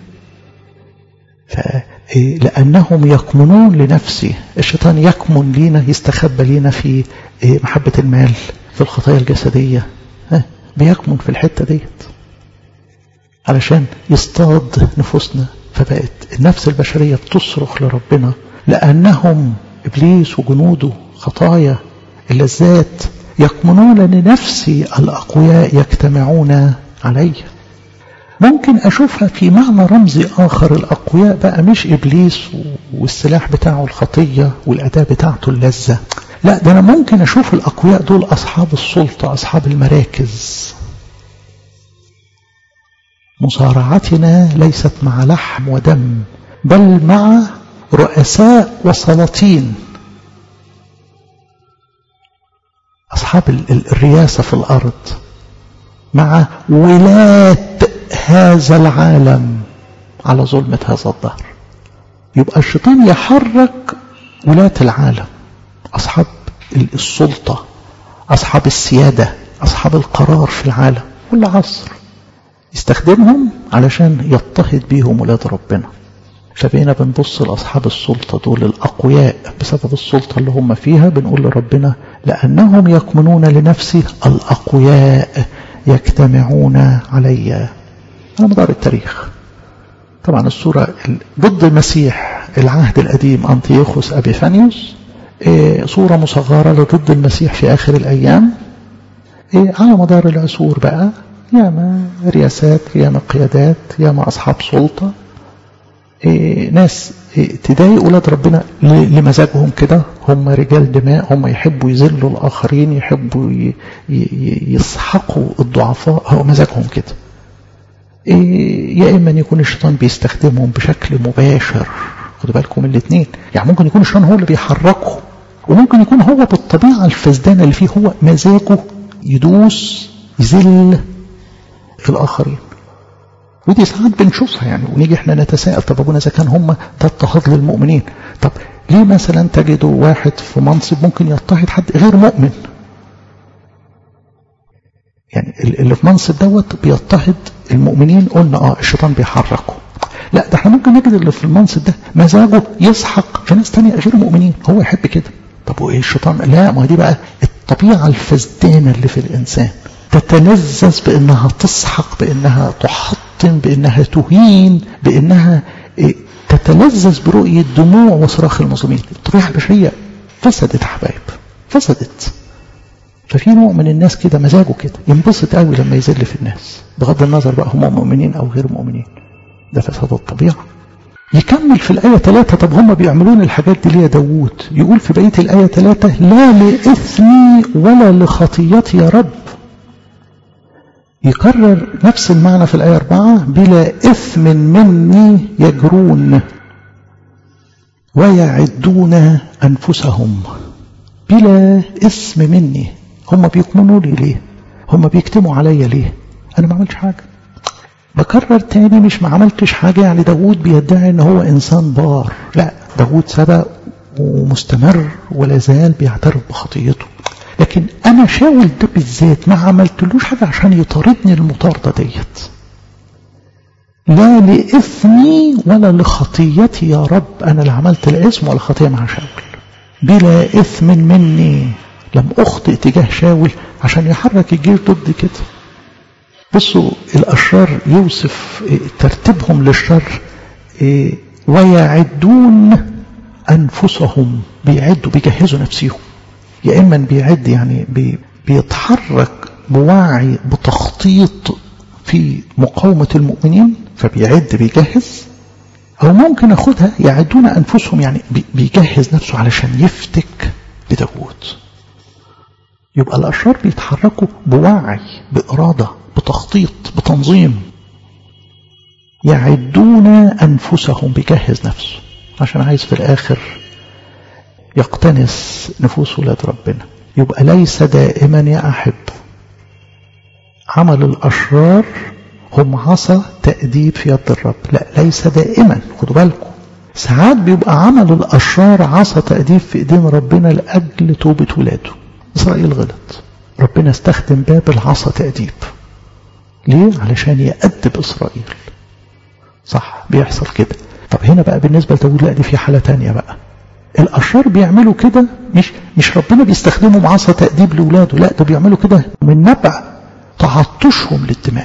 لأنهم يكمنون لنفسي الشيطان يكمن لينا يستخبى لينا في محبة المال في الخطايا الجسدية بيكمن في الحتة ديت علشان يصطاد نفوسنا فبقت النفس البشرية بتصرخ لربنا لأنهم إبليس وجنوده خطايا اللذات يكمنون لنفسي الأقوياء يجتمعون علي ممكن أشوفها في معنى رمزي آخر الأقوياء بقى مش إبليس والسلاح بتاعه الخطية والأداة بتاعته اللذة لا ده أنا ممكن أشوف الأقوياء دول أصحاب السلطة أصحاب المراكز مصارعتنا ليست مع لحم ودم بل مع رؤساء وسلاطين أصحاب الرياسة في الأرض مع ولاة هذا العالم على ظلمة هذا الظهر يبقى الشيطان يحرك ولاة العالم أصحاب السلطة أصحاب السيادة أصحاب القرار في العالم كل عصر يستخدمهم علشان يضطهد بيهم ولاد ربنا فبقينا بنبص لأصحاب السلطة دول الأقوياء بسبب السلطة اللي هم فيها بنقول لربنا لأنهم يكمنون لنفسي الأقوياء يجتمعون علي على مدار التاريخ طبعا الصورة ضد المسيح العهد القديم أنطيوخوس أبيفانيوس صورة مصغرة لضد المسيح في آخر الأيام على مدار العصور بقى ياما رياسات ياما قيادات ياما أصحاب سلطة ناس تضايق ولاد ربنا لمزاجهم كده هم رجال دماء هم يحبوا يذلوا الآخرين يحبوا يسحقوا الضعفاء هو مزاجهم كده يا إما أن يكون الشيطان بيستخدمهم بشكل مباشر خدوا بالكم الاثنين يعني ممكن يكون الشيطان هو اللي بيحركه وممكن يكون هو بالطبيعة الفسدانة اللي فيه هو مزاجه يدوس يذل في الآخرين ودي ساعات بنشوفها يعني ونيجي احنا نتساءل طب ابونا اذا كان هم ده اضطهاد للمؤمنين طب ليه مثلا تجدوا واحد في منصب ممكن يضطهد حد غير مؤمن يعني اللي في منصب دوت بيضطهد المؤمنين قلنا اه الشيطان بيحركه لا ده احنا ممكن نجد اللي في المنصب ده مزاجه يسحق في ناس تانية غير مؤمنين هو يحب كده طب وايه الشيطان لا ما دي بقى الطبيعة الفسدانة اللي في الإنسان تتلذذ بأنها تسحق بأنها تحطم بأنها تهين بأنها تتلذذ برؤية دموع وصراخ المظلومين الطبيعة البشرية فسدت حبايب فسدت ففي نوع من الناس كده مزاجه كده ينبسط قوي لما يذل في الناس بغض النظر بقى هم مؤمنين أو غير مؤمنين ده فساد الطبيعة يكمل في الآية 3 طب هم بيعملون الحاجات دي ليه داوود يقول في بقية الآية 3 لا لإثمي ولا لخطيتي يا رب يكرر نفس المعنى في الآية 4 بلا إثم مني يجرون ويعدون أنفسهم بلا إثم مني هم بيكمنوا لي ليه هم بيكتموا عليا ليه أنا ما عملتش حاجة بكرر تاني مش ما عملتش حاجة يعني داود بيدعي ان هو انسان بار لا داود سبق ومستمر ولا زال بيعترف بخطيته لكن انا شاول ده بالذات ما عملتلوش حاجة عشان يطاردني المطاردة ديت لا لإثمي ولا لخطيتي يا رب أنا اللي عملت الاسم ولا خطية مع شاول بلا إثم مني لم أخطئ تجاه شاول عشان يحرك الجيش ضد كده بصوا الأشرار يوصف ترتيبهم للشر ويعدون أنفسهم بيعدوا بيجهزوا نفسهم يا إما بيعد يعني بي بيتحرك بوعي بتخطيط في مقاومة المؤمنين فبيعد بيجهز أو ممكن أخدها يعدون أنفسهم يعني بيجهز نفسه علشان يفتك لداود يبقى الأشرار بيتحركوا بوعي بإرادة بتخطيط بتنظيم يعدون أنفسهم بيجهز نفسه عشان عايز في الآخر يقتنس نفوس ولاد ربنا يبقى ليس دائما يا أحب عمل الأشرار هم عصا تأديب في يد الرب لا ليس دائما خدوا بالكم ساعات بيبقى عمل الأشرار عصا تأديب في إيدين ربنا لأجل توبة ولاده إسرائيل غلط ربنا استخدم باب العصا تأديب ليه؟ علشان يأدب إسرائيل صح بيحصل كده طب هنا بقى بالنسبة لداود لا دي في حالة تانية بقى الأشرار بيعملوا كده مش مش ربنا بيستخدمهم عصا تأديب لولاده لا ده بيعملوا كده من نبع تعطشهم للدماء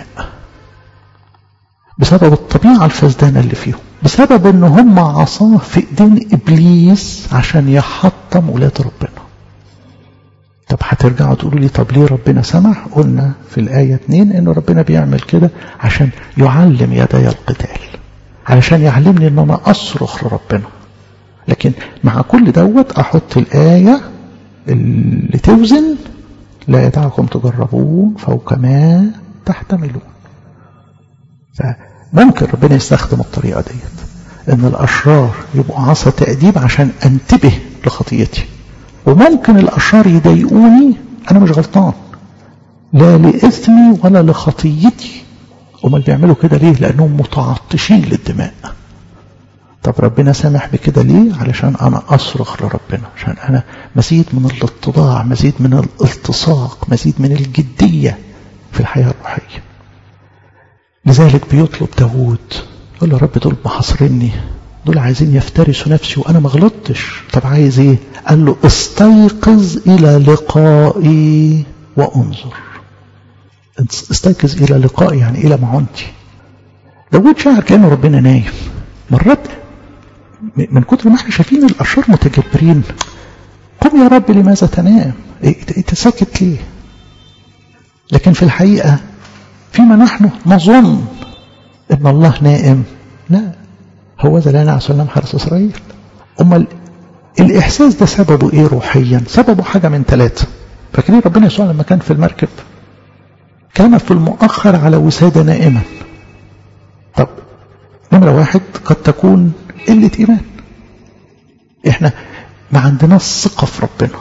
بسبب الطبيعة الفسدانة اللي فيهم بسبب ان هم عصاه في ايدين ابليس عشان يحطم ولاد ربنا طب هترجعوا تقولوا لي طب ليه ربنا سمح قلنا في الآية 2 انه ربنا بيعمل كده عشان يعلم يدي القتال علشان يعلمني ان انا اصرخ لربنا لكن مع كل دوت احط الآية اللي توزن لا يدعكم تجربون فوق ما تحتملون فممكن ربنا يستخدم الطريقة ديت ان الاشرار يبقوا عصا تأديب عشان انتبه لخطيتي وممكن الاشرار يضايقوني انا مش غلطان لا لإثمي ولا لخطيتي امال بيعملوا كده ليه لانهم متعطشين للدماء طب ربنا سامح بكده ليه علشان انا اصرخ لربنا عشان انا مزيد من الاتضاع مزيد من الالتصاق مزيد من الجدية في الحياة الروحية لذلك بيطلب داود يقول له رب دول محاصريني دول عايزين يفترسوا نفسي وانا ما غلطتش طب عايز ايه قال له استيقظ الى لقائي وانظر استيقظ الى لقائي يعني الى معونتي داود شعر كانه ربنا نايم مرات من كتر ما احنا شايفين الاشرار متجبرين قم يا رب لماذا تنام انت ساكت ليه لكن في الحقيقه فيما نحن نظن ان الله نائم لا هو ذا لا نعس ونام حرس اسرائيل امال الاحساس ده سببه ايه روحيا سببه حاجه من ثلاثه فاكرين ربنا يسوع لما كان في المركب كان في المؤخر على وسادة نائما طب نمرة واحد قد تكون قلة إيمان إحنا ما عندناش ثقة في ربنا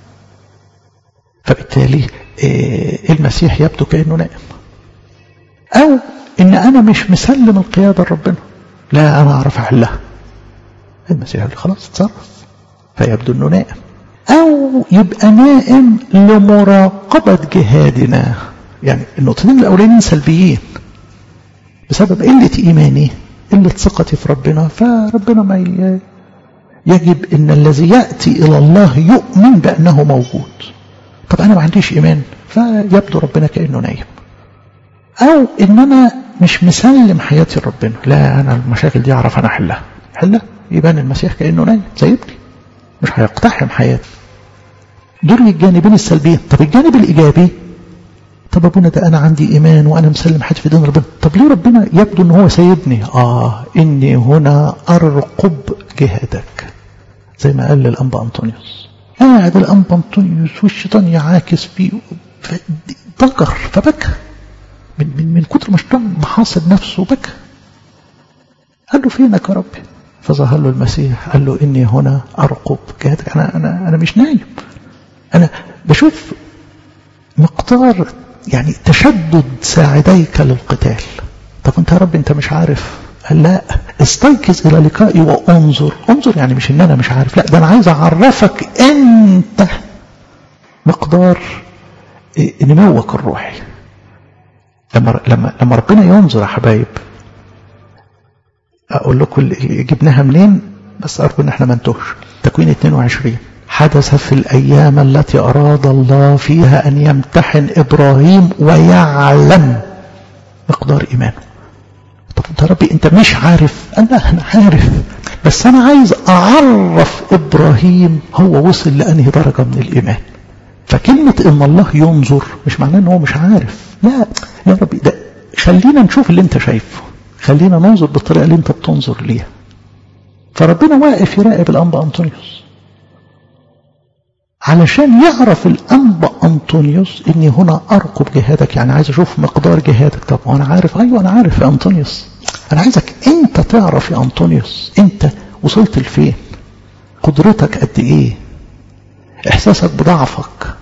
فبالتالي المسيح يبدو كأنه نائم أو إن أنا مش مسلم القيادة لربنا لا أنا أعرف أحلها المسيح يقول خلاص اتصرف فيبدو إنه نائم أو يبقى نائم لمراقبة جهادنا يعني النقطتين الأولانيين سلبيين بسبب قلة إيماني قلة ثقتي في ربنا فربنا ما ي... يجب أن الذي يأتي إلى الله يؤمن بأنه موجود طب أنا ما عنديش إيمان فيبدو ربنا كأنه نايم أو إن أنا مش مسلم حياتي لربنا لا أنا المشاكل دي أعرف أنا أحلها حلها يبان المسيح كأنه نايم سيبني مش هيقتحم حياتي دول الجانبين السلبيين طب الجانب الإيجابي طب ابونا ده انا عندي ايمان وانا مسلم حياتي في دين ربنا طب ليه ربنا يبدو ان هو سيبني اه اني هنا ارقب جهادك زي ما قال للانبا انطونيوس قاعد الانبا انطونيوس والشيطان يعاكس فيه ضجر فبكى من, من, من كتر ما الشيطان محاصد نفسه بكى قال له فينك يا ربي فظهر له المسيح قال له اني هنا ارقب جهادك انا انا انا مش نايم انا بشوف مقدار يعني تشدد ساعديك للقتال طب انت يا رب انت مش عارف قال لا استيقظ الى لقائي وانظر انظر يعني مش ان انا مش عارف لا ده انا عايز اعرفك انت مقدار نموك الروحي لما لما لما ربنا ينظر يا حبايب اقول لكم جبناها منين بس ارجو ان احنا ما نتوهش تكوين 22 حدث في الأيام التي أراد الله فيها أن يمتحن إبراهيم ويعلم مقدار إيمانه طب أنت ربي أنت مش عارف أنا أنا عارف بس أنا عايز أعرف إبراهيم هو وصل لأنهي درجة من الإيمان فكلمة إن الله ينظر مش معناه إن هو مش عارف لا يا ربي ده خلينا نشوف اللي أنت شايفه خلينا ننظر بالطريقة اللي أنت بتنظر ليها فربنا واقف يراقب الأنبا أنطونيوس علشان يعرف الأنبا أنطونيوس إني هنا أرقب جهادك يعني عايز أشوف مقدار جهادك طب وأنا عارف أيوة أنا عارف يا أنطونيوس أنا عايزك أنت تعرف يا أنطونيوس أنت وصلت لفين قدرتك قد إيه إحساسك بضعفك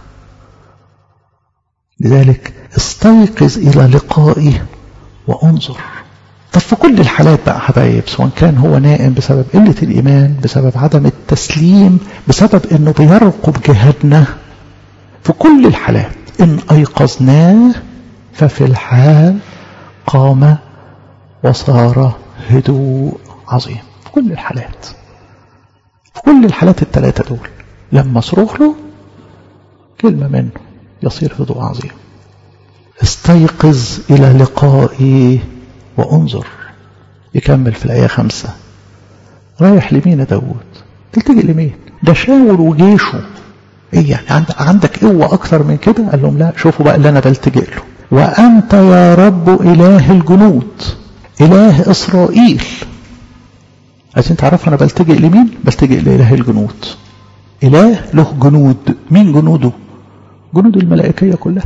لذلك استيقظ إلى لقائي وانظر طب في كل الحالات بقى حبايب سواء كان هو نائم بسبب قلة الإيمان بسبب عدم التسليم بسبب أنه بيرقب جهادنا في كل الحالات إن أيقظناه ففي الحال قام وصار هدوء عظيم في كل الحالات في كل الحالات الثلاثة دول لما صرخ له كلمة منه يصير هدوء عظيم استيقظ إلى لقائي وانظر يكمل في الآية خمسة رايح لمين يا داود تلتجئ لمين ده شاور وجيشه ايه يعني عندك قوة اكتر من كده قال لهم لا شوفوا بقى اللي انا بلتجئ له وانت يا رب اله الجنود اله اسرائيل عايزين تعرفوا انا بلتجئ لمين بلتجئ لاله الجنود اله له جنود مين جنوده جنود الملائكية كلها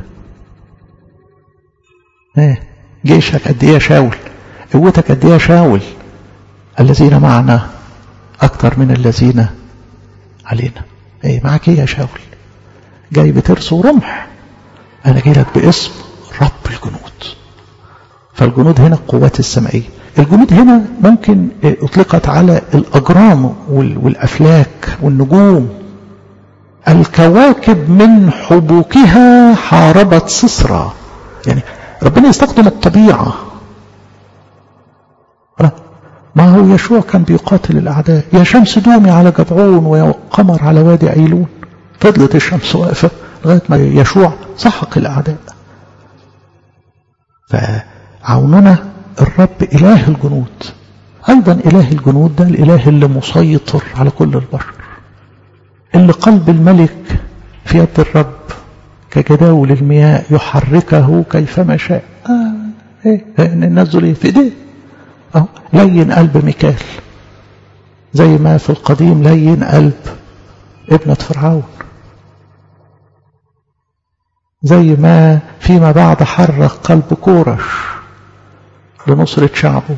ايه جيشك قد ايه يا شاول قوتك قد ايه يا شاول الذين معنا اكتر من الذين علينا ايه معاك ايه يا شاول جاي بترس ورمح انا جاي لك باسم رب الجنود فالجنود هنا القوات السمائيه الجنود هنا ممكن اطلقت على الاجرام والافلاك والنجوم الكواكب من حبوكها حاربت سسرى يعني ربنا يستخدم الطبيعة ما هو يشوع كان بيقاتل الأعداء يا شمس دومي على جبعون ويا قمر على وادي عيلون فضلت الشمس واقفة لغاية ما يشوع سحق الأعداء فعوننا الرب إله الجنود أيضا إله الجنود ده الإله اللي مسيطر على كل البشر اللي قلب الملك في يد الرب كجداول المياه يحركه كيفما شاء آه ايه الناس دول ايه في ايديه اهو لين قلب ميكال زي ما في القديم لين قلب ابنة فرعون زي ما فيما بعد حرك قلب كورش لنصرة شعبه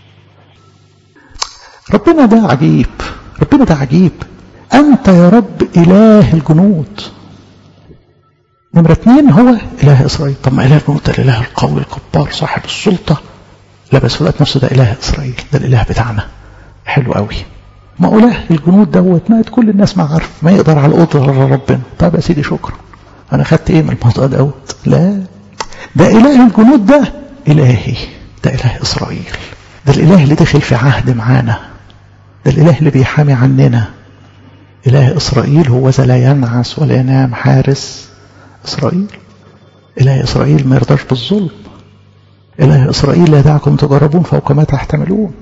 ربنا ده عجيب ربنا ده عجيب أنت يا رب إله الجنود نمرة اثنين هو إله إسرائيل طب ما إله الجنود ده الإله القوي الجبار صاحب السلطة لا بس في الوقت نفسه ده إله إسرائيل ده الإله بتاعنا حلو قوي ما هو إله الجنود دوت ما كل الناس ما عارف ما يقدر على القدرة ربنا طب يا سيدي شكرا أنا خدت إيه من الموضوع دوت لا ده إله الجنود ده إلهي ده إله إسرائيل ده الإله اللي دخل في عهد معانا ده الإله اللي بيحامي عننا إله إسرائيل هو ذا لا ينعس ولا ينام حارس إسرائيل إله إسرائيل ما يرضاش بالظلم إله إسرائيل لا يدعكم تجربون فوق ما تحتملون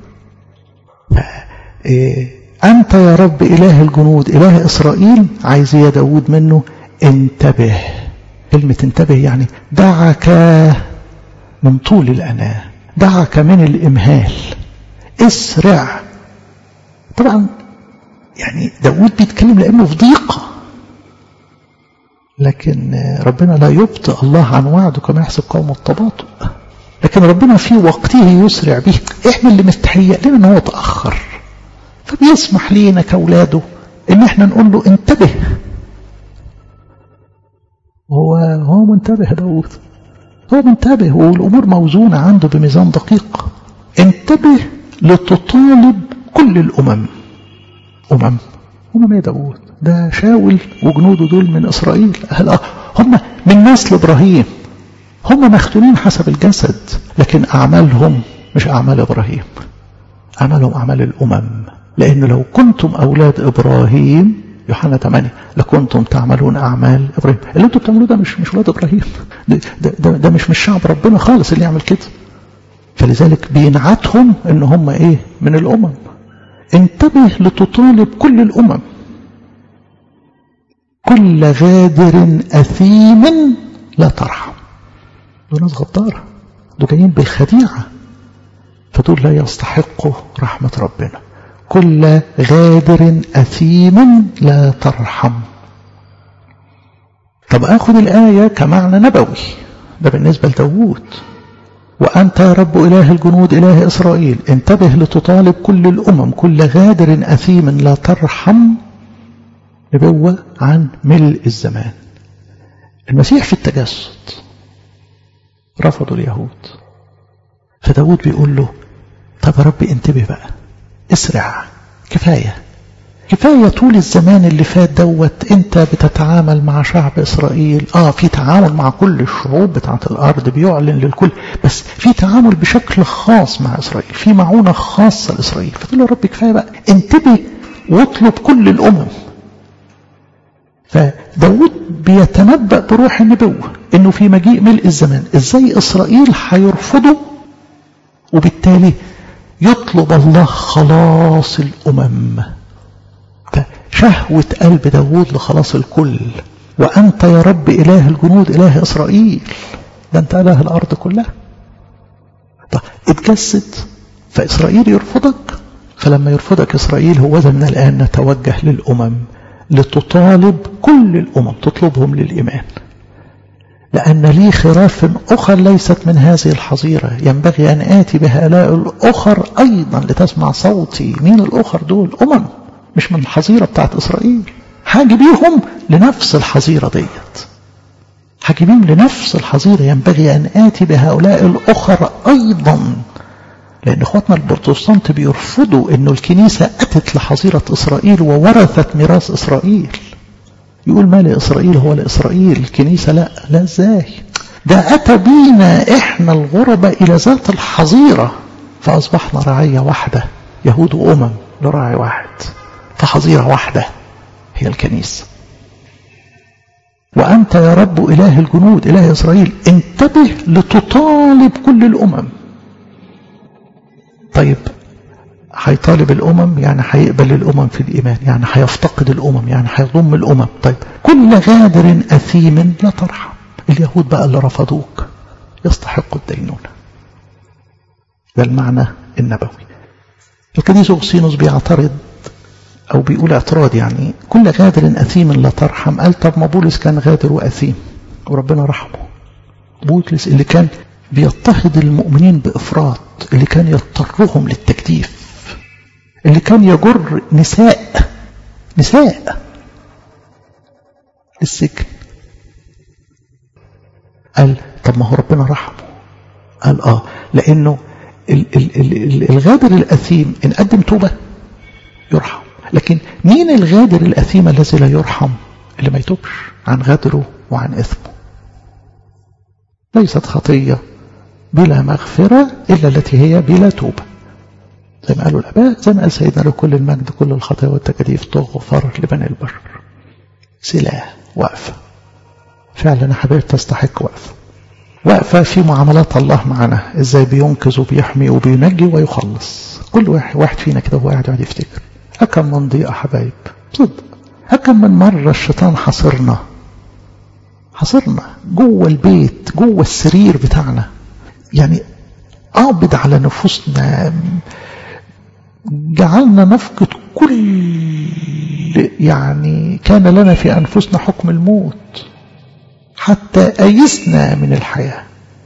أنت يا رب إله الجنود إله إسرائيل عايز يا داود منه انتبه كلمة انتبه يعني دعك من طول الأناة دعك من الإمهال اسرع طبعا يعني داود بيتكلم لأنه في ضيقة لكن ربنا لا يبطئ الله عن وعده كما يحسب قوم التباطؤ لكن ربنا في وقته يسرع به احنا اللي مستهيئ لنا ان هو تأخر فبيسمح لينا كأولاده ان احنا نقول له انتبه هو هو منتبه داود هو منتبه والامور موزونة عنده بميزان دقيق انتبه لتطالب كل الامم امم امم ايه داود ده شاول وجنوده دول من اسرائيل أهل هم من نسل ابراهيم هم مختونين حسب الجسد لكن اعمالهم مش اعمال ابراهيم اعمالهم اعمال الامم لان لو كنتم اولاد ابراهيم يوحنا 8 لكنتم تعملون اعمال ابراهيم اللي انتم بتعملوه ده مش مش ولاد ابراهيم ده, ده, ده, ده مش مش شعب ربنا خالص اللي يعمل كده فلذلك بينعتهم ان هم ايه من الامم انتبه لتطالب كل الامم كل غادر اثيم لا ترحم دول ناس غدارة دول جايين بالخديعة فدول لا يستحقوا رحمة ربنا كل غادر أثيم لا ترحم طب أخذ الآية كمعنى نبوي ده بالنسبة لداوود وأنت يا رب إله الجنود إله إسرائيل انتبه لتطالب كل الأمم كل غادر أثيم لا ترحم نبوة عن ملء الزمان المسيح في التجسد رفضوا اليهود فداود بيقول له طب يا رب انتبه بقى اسرع كفاية كفاية طول الزمان اللي فات دوت انت بتتعامل مع شعب اسرائيل اه في تعامل مع كل الشعوب بتاعت الارض بيعلن للكل بس في تعامل بشكل خاص مع اسرائيل في معونة خاصة لاسرائيل فتقول له يا رب كفاية بقى انتبه واطلب كل الامم فداود بيتنبأ بروح النبوة انه في مجيء ملء الزمان ازاي اسرائيل هيرفضوا وبالتالي يطلب الله خلاص الامم فشهوة قلب داود لخلاص الكل وانت يا رب اله الجنود اله اسرائيل ده انت اله الارض كلها طب اتجسد فاسرائيل يرفضك فلما يرفضك اسرائيل هو من الان نتوجه للامم لتطالب كل الأمم تطلبهم للإيمان لأن لي خراف أخر ليست من هذه الحظيرة ينبغي أن آتي بهؤلاء الأخر أيضا لتسمع صوتي مين الأخر دول أمم مش من الحظيرة بتاعت إسرائيل حاجي بيهم لنفس الحظيرة ديت حاجي بيهم لنفس الحظيرة ينبغي أن آتي بهؤلاء الأخر أيضا لأن إخواتنا البروتستانت بيرفضوا أنه الكنيسة أتت لحظيرة إسرائيل وورثت ميراث إسرائيل يقول ما لإسرائيل هو لإسرائيل الكنيسة لا لا إزاي ده أتى بينا إحنا الغرباء إلى ذات الحظيرة فأصبحنا رعية واحدة يهود وأمم لراعي واحد فحظيرة واحدة هي الكنيسة وأنت يا رب إله الجنود إله إسرائيل انتبه لتطالب كل الأمم طيب هيطالب الأمم يعني هيقبل الأمم في الإيمان يعني هيفتقد الأمم يعني هيضم الأمم طيب كل غادر أثيم لا ترحم اليهود بقى اللي رفضوك يستحقوا الدينونة ده المعنى النبوي القديس أغسينوس بيعترض أو بيقول اعتراض يعني كل غادر أثيم لا ترحم قال طب ما بولس كان غادر وأثيم وربنا رحمه بولس اللي كان بيضطهد المؤمنين بإفراط اللي كان يضطرهم للتكتيف اللي كان يجر نساء نساء للسجن قال طب ما هو ربنا رحمه قال اه لانه ال ال ال الغادر الاثيم ان قدم توبه يرحم لكن مين الغادر الاثيم الذي لا يرحم اللي ما يتوبش عن غدره وعن اثمه ليست خطيه بلا مغفرة إلا التي هي بلا توبة زي ما قالوا الآباء زي ما قال سيدنا لكل المجد كل الخطايا والتكاليف تغفر لبني البشر سلاح واقفة فعلا يا حبايب تستحق وقفة وقفة في معاملات الله معنا ازاي بينقذ وبيحمي وبينجي ويخلص كل واحد واحد فينا كده وهو قاعد يقعد يفتكر أكم من ضيقة حبايب صدق أكم من مرة الشيطان حصرنا حصرنا جوه البيت جوه السرير بتاعنا يعني قابض على نفوسنا جعلنا نفقد كل يعني كان لنا في أنفسنا حكم الموت حتى أيسنا من الحياة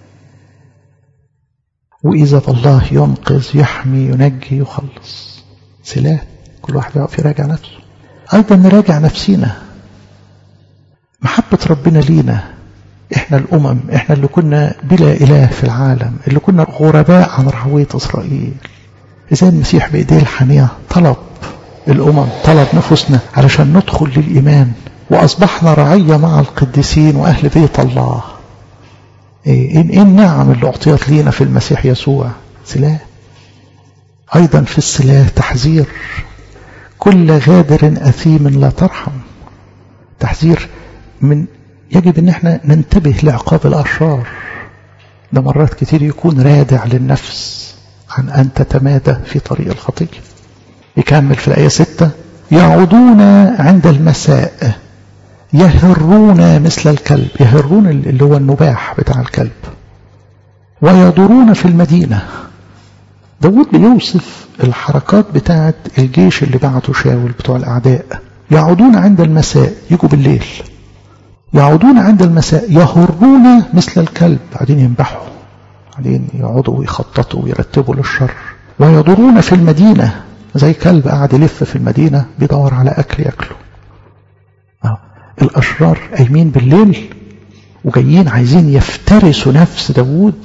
وإذا الله ينقذ يحمي ينجي يخلص سلاح كل واحد يقف يراجع نفسه أيضا نراجع نفسينا محبة ربنا لينا احنا الامم احنا اللي كنا بلا اله في العالم اللي كنا غرباء عن رعوية اسرائيل ازاي المسيح بايديه الحنية طلب الامم طلب نفوسنا علشان ندخل للايمان واصبحنا رعية مع القديسين واهل بيت الله ايه ايه النعم اللي اعطيت لينا في المسيح يسوع سلاح ايضا في السلاح تحذير كل غادر اثيم لا ترحم تحذير من يجب ان احنا ننتبه لعقاب الاشرار ده مرات كتير يكون رادع للنفس عن ان تتمادى في طريق الخطيه يكمل في الايه ستة يعودون عند المساء يهرون مثل الكلب يهرون اللي هو النباح بتاع الكلب ويدورون في المدينة داود بيوصف الحركات بتاعت الجيش اللي بعته شاول بتوع الأعداء يعودون عند المساء يجوا بالليل يعودون عند المساء يهرون مثل الكلب قاعدين ينبحوا بعدين يقعدوا ويخططوا ويرتبوا للشر ويدورون في المدينة زي كلب قاعد يلف في المدينة بيدور على أكل يأكله الأشرار قايمين بالليل وجايين عايزين يفترسوا نفس داوود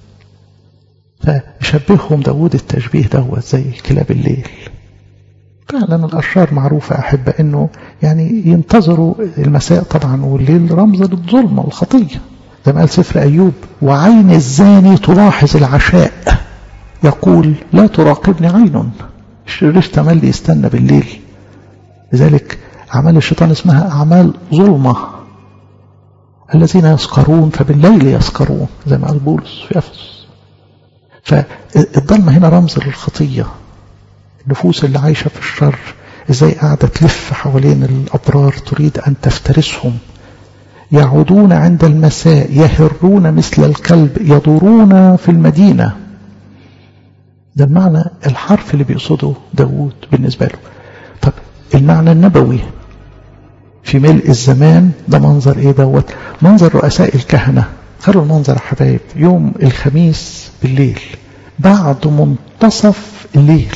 فيشبههم داوود التشبيه دوت زي كلاب الليل فعلا الأشرار معروفة أحب أنه يعني ينتظروا المساء طبعا والليل رمز للظلمة والخطية زي ما قال سفر أيوب وعين الزاني تلاحظ العشاء يقول لا تراقبني عين الشرير تملي يستنى بالليل لذلك أعمال الشيطان اسمها أعمال ظلمة الذين يسكرون فبالليل يسكرون زي ما قال بولس في أفس فالضلمة هنا رمز للخطية النفوس اللي عايشة في الشر ازاي قاعدة تلف حوالين الأبرار تريد أن تفترسهم يعودون عند المساء يهرون مثل الكلب يدورون في المدينة ده المعنى الحرف اللي بيقصده داود بالنسبة له طب المعنى النبوي في ملء الزمان ده منظر ايه دوت منظر رؤساء الكهنة خلوا المنظر يا حبايب يوم الخميس بالليل بعد منتصف الليل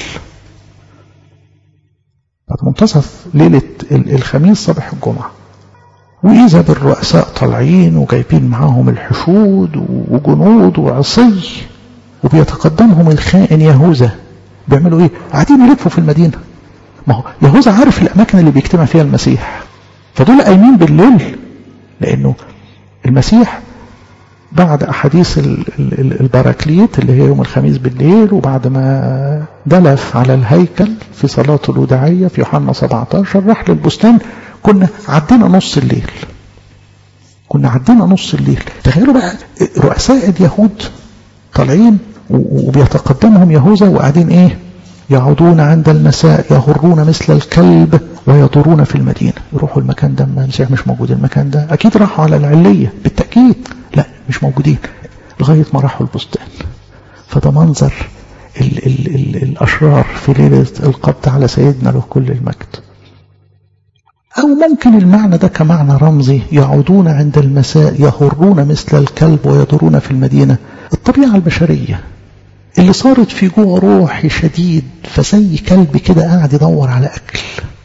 بعد منتصف ليلة الخميس صباح الجمعة وإذا بالرؤساء طالعين وجايبين معاهم الحشود وجنود وعصي وبيتقدمهم الخائن يهوذا بيعملوا ايه قاعدين يلفوا في المدينة ما هو يهوذا عارف الأماكن اللي بيجتمع فيها المسيح فدول قايمين بالليل لأنه المسيح بعد أحاديث البراكليت اللي هي يوم الخميس بالليل وبعد ما دلف على الهيكل في صلاة الوداعية في يوحنا 17 راح للبستان كنا عدينا نص الليل كنا عدينا نص الليل تخيلوا بقى رؤساء اليهود طالعين وبيتقدمهم يهوذا وقاعدين ايه يعودون عند المساء يهرون مثل الكلب ويدورون في المدينة يروحوا المكان ده المسيح مش موجود المكان ده أكيد راحوا على العلية بالتأكيد لا مش موجودين لغاية ما راحوا البستان فده منظر ال ال ال الأشرار في ليلة القبض على سيدنا له كل المجد أو ممكن المعنى ده كمعنى رمزي يعودون عند المساء يهرون مثل الكلب ويدورون في المدينة الطبيعة البشرية اللي صارت في جوع روحي شديد فزي كلب كده قاعد يدور على أكل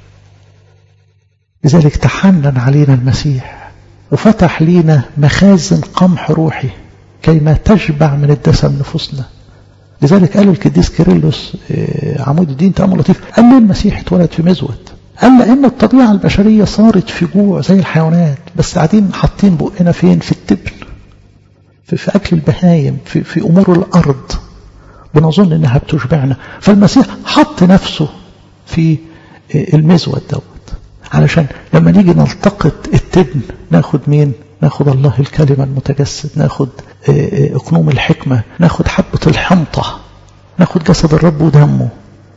لذلك تحنن علينا المسيح وفتح لينا مخازن قمح روحي كيما تشبع من الدسم نفوسنا لذلك قال القديس كيرلس عمود الدين تأمل لطيف قال لي المسيح اتولد في مزود قال لأن الطبيعة البشرية صارت في جوع زي الحيوانات بس قاعدين حاطين بقنا فين في التبن في, في أكل البهايم في, في أمور الأرض بنظن إنها بتشبعنا فالمسيح حط نفسه في المزود دوت علشان لما نيجي نلتقط التبن ناخد مين ناخد الله الكلمة المتجسد ناخد اقنوم الحكمة ناخد حبة الحنطة ناخد جسد الرب ودمه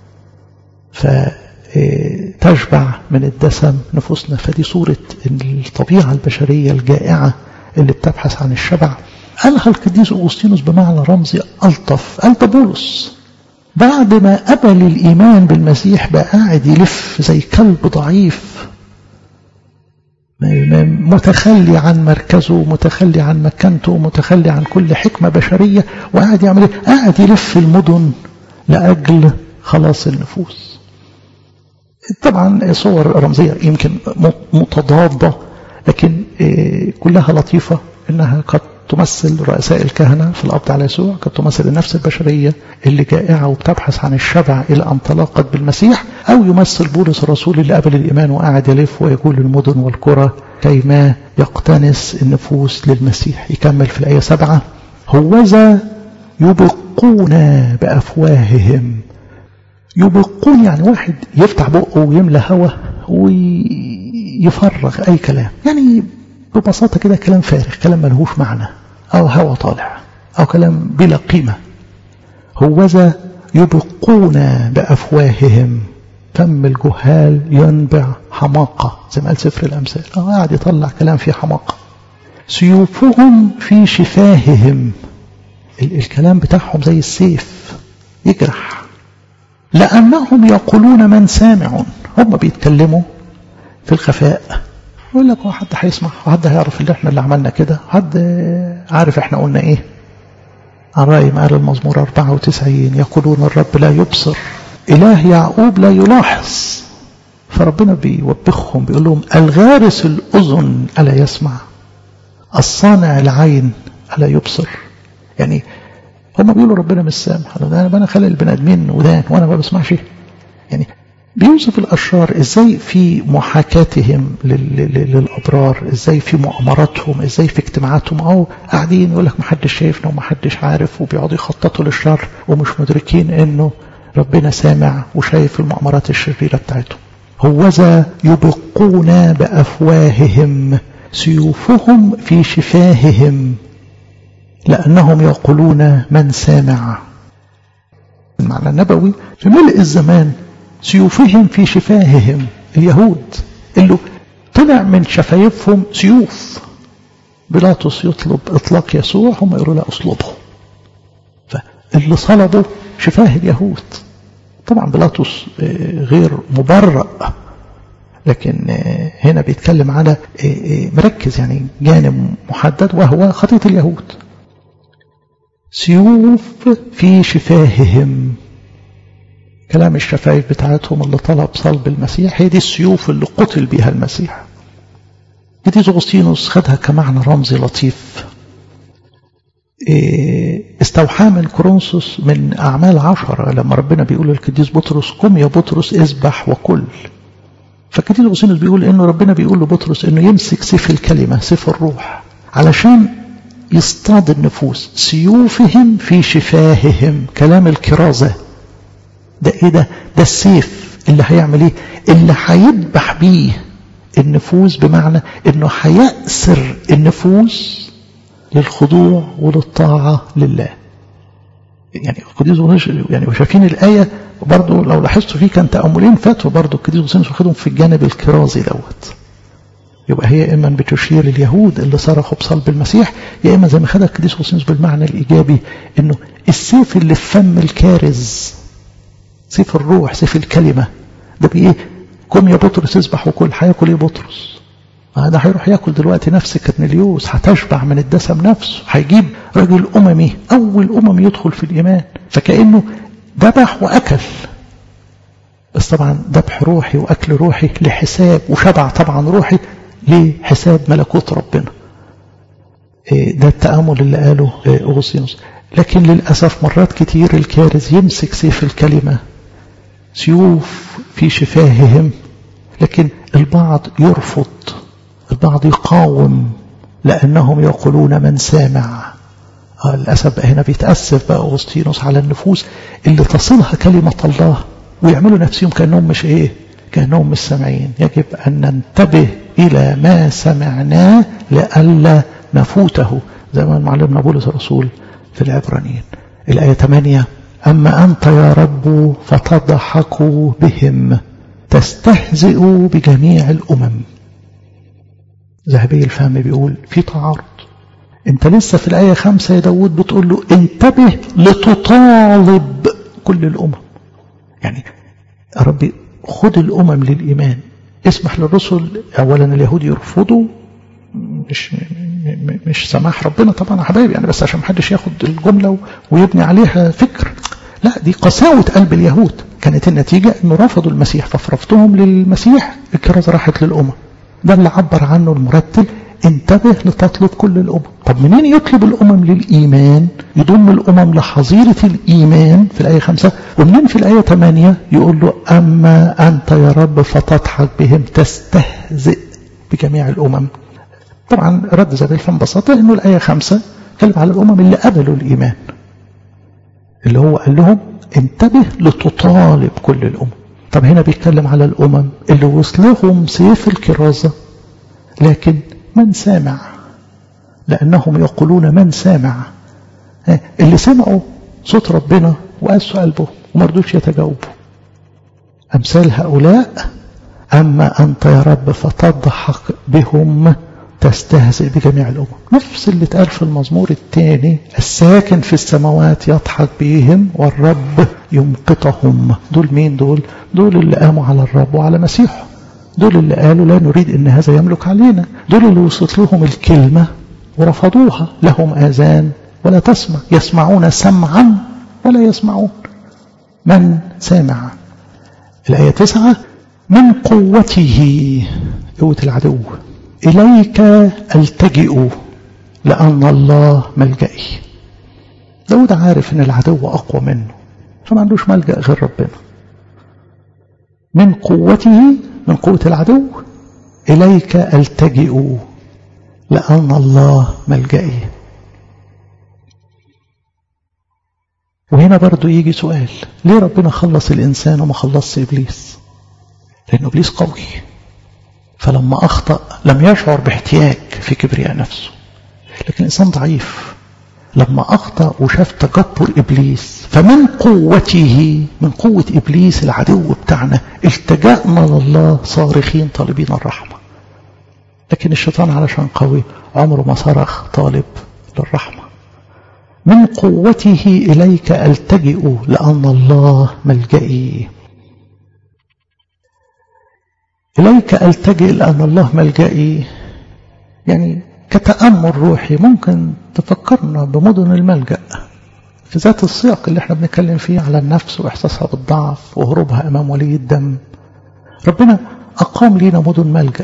فتشبع من الدسم نفوسنا فدي صورة الطبيعة البشرية الجائعة اللي بتبحث عن الشبع قالها القديس أغسطينوس بمعنى رمزي ألطف قال ده بولس بعد ما قبل الإيمان بالمسيح بقى قاعد يلف زي كلب ضعيف متخلي عن مركزه متخلي عن مكانته متخلي عن كل حكمة بشرية وقاعد يعمل ايه قاعد يلف المدن لأجل خلاص النفوس طبعا صور رمزية يمكن متضادة لكن كلها لطيفة انها قد تمثل رؤساء الكهنة في القبض على يسوع قد تمثل النفس البشرية اللي جائعة وبتبحث عن الشبع إلى أن تلاقت بالمسيح أو يمثل بولس الرسول اللي قبل الإيمان وقاعد يلف ويقول المدن والقرى كيما يقتنس النفوس للمسيح يكمل في الآية سبعة هوذا يبقون بأفواههم يبقون يعني واحد يفتح بقه ويملى هوا ويفرغ أي كلام يعني ببساطة كده كلام فارغ كلام ملهوش معنى أو هوا طالع أو كلام بلا قيمة هوذا يبقون بأفواههم فم الجهال ينبع حماقة زي ما قال سفر الأمثال قاعد يطلع كلام فيه حماقة سيوفهم في شفاههم الكلام بتاعهم زي السيف يجرح لأنهم يقولون من سامع هم بيتكلموا في الخفاء يقول لك هو حد هيسمع وحد هيعرف اللي احنا اللي عملنا كده حد عارف احنا قلنا ايه عن رأي ما قال المزمور 94 يقولون الرب لا يبصر إله يعقوب لا يلاحظ فربنا بيوبخهم بيقول لهم الغارس الأذن ألا يسمع الصانع العين ألا يبصر يعني هم بيقولوا ربنا مش سامع انا انا خلق البني ادمين ودان وانا ما بسمعش يعني بيوصف الاشرار ازاي في محاكاتهم للابرار ازاي في مؤامراتهم ازاي في اجتماعاتهم او قاعدين يقول لك ما حدش شايفنا وما حدش عارف وبيقعدوا يخططوا للشر ومش مدركين انه ربنا سامع وشايف المؤامرات الشريره بتاعتهم هوذا يبقون بافواههم سيوفهم في شفاههم لأنهم يقولون من سامع المعنى النبوي في ملء الزمان سيوفهم في شفاههم اليهود اللي طلع من شفايفهم سيوف بيلاطس يطلب إطلاق يسوع هم يقولوا لا أصلبه فاللي صلبوا شفاه اليهود طبعا بيلاطس غير مبرأ لكن هنا بيتكلم على مركز يعني جانب محدد وهو خطية اليهود سيوف في شفاههم كلام الشفايف بتاعتهم اللي طلب صلب المسيح هي دي السيوف اللي قتل بها المسيح دي أغسطينوس خدها كمعنى رمزي لطيف استوحى من كورنثوس من أعمال عشرة لما ربنا بيقول للقديس بطرس قم يا بطرس اذبح وكل فالقديس أغسطينوس بيقول إنه ربنا بيقول لبطرس إنه يمسك سيف الكلمة سيف الروح علشان يصطاد النفوس سيوفهم في شفاههم كلام الكرازة ده ايه ده ده السيف اللي هيعمل ايه اللي هيذبح بيه النفوس بمعنى انه هيأسر النفوس للخضوع وللطاعة لله يعني القديس يعني وشايفين الآية برضه لو لاحظتوا فيه كان تأملين فاتوا برضه القديس بطرس واخدهم في الجانب الكرازي دوت يبقى هي إما بتشير اليهود اللي صرخوا بصلب المسيح يا إما زي ما خدها القديس أغسطينوس بالمعنى الإيجابي إنه السيف اللي في فم الكارز سيف الروح سيف الكلمة ده بإيه قم يا بطرس اذبح وكل هياكل إيه بطرس ده هيروح ياكل دلوقتي نفس كرنليوس هتشبع من الدسم نفسه هيجيب رجل أممي أول أمم يدخل في الإيمان فكأنه ذبح وأكل بس طبعا ذبح روحي وأكل روحي لحساب وشبع طبعا روحي لحساب ملكوت ربنا ده التأمل اللي قاله أغسطينوس لكن للأسف مرات كتير الكارز يمسك سيف الكلمة سيوف في شفاههم لكن البعض يرفض البعض يقاوم لأنهم يقولون من سامع آه للأسف بقى هنا بيتأسف بقى أغسطينوس على النفوس اللي تصلها كلمة الله ويعملوا نفسهم كأنهم مش إيه كأنهم مش سامعين يجب أن ننتبه إلى ما سمعناه لئلا نفوته زي ما معلمنا بولس الرسول في العبرانيين الآية 8 أما أنت يا رب فتضحكوا بهم تستهزئ بجميع الأمم ذهبي الفهم بيقول في تعارض انت لسه في الآية خمسة يا داود بتقول له انتبه لتطالب كل الأمم يعني يا ربي خد الأمم للإيمان اسمح للرسل أولا اليهود يرفضوا مش مش سماح ربنا طبعا يا حبايبي يعني بس عشان محدش ياخد الجملة ويبني عليها فكر لا دي قساوة قلب اليهود كانت النتيجة انه رفضوا المسيح ففي رفضهم للمسيح الكرازة راحت للأمم ده اللي عبر عنه المرتل انتبه لتطلب كل الأمم طب منين يطلب الأمم للإيمان يضم الأمم لحظيرة الإيمان في الآية خمسة ومنين في الآية ثمانية يقول له أما أنت يا رب فتضحك بهم تستهزئ بجميع الأمم طبعا رد زي الفم ببساطة أنه الآية خمسة كلم على الأمم اللي قبلوا الإيمان اللي هو قال لهم انتبه لتطالب كل الأمم طب هنا بيتكلم على الأمم اللي وصلهم سيف الكرازة لكن من سامع لأنهم يقولون من سامع اللي سمعوا صوت ربنا وقاسوا قلبه وما رضوش يتجاوبوا أمثال هؤلاء أما أنت يا رب فتضحك بهم تستهزئ بجميع الأمم نفس اللي اتقال في المزمور الثاني الساكن في السماوات يضحك بهم والرب يمقتهم دول مين دول دول اللي قاموا على الرب وعلى مسيحه دول اللي قالوا لا نريد ان هذا يملك علينا دول اللي وصلت لهم الكلمة ورفضوها لهم آذان ولا تسمع يسمعون سمعا ولا يسمعون من سامع الآية تسعة من قوته قوة العدو إليك ألتجئ لأن الله ملجئي داود عارف أن العدو أقوى منه فما عندوش ملجأ غير ربنا من قوته من قوة العدو إليك ألتجئ لأن الله ملجئي وهنا برضو يجي سؤال ليه ربنا خلص الإنسان وما خلصش إبليس لأن إبليس قوي فلما أخطأ لم يشعر باحتياج في كبرياء نفسه لكن الإنسان ضعيف لما أخطأ وشاف تجبر إبليس فمن قوته من قوة إبليس العدو بتاعنا التجأنا لله صارخين طالبين الرحمة لكن الشيطان علشان قوي عمره ما صرخ طالب للرحمة من قوته إليك ألتجئ لأن الله ملجئي إليك ألتجئ لأن الله ملجئي يعني كتأمل روحي ممكن تفكرنا بمدن الملجأ في ذات السياق اللي احنا بنتكلم فيه على النفس وإحساسها بالضعف وهروبها أمام ولي الدم ربنا أقام لنا مدن ملجأ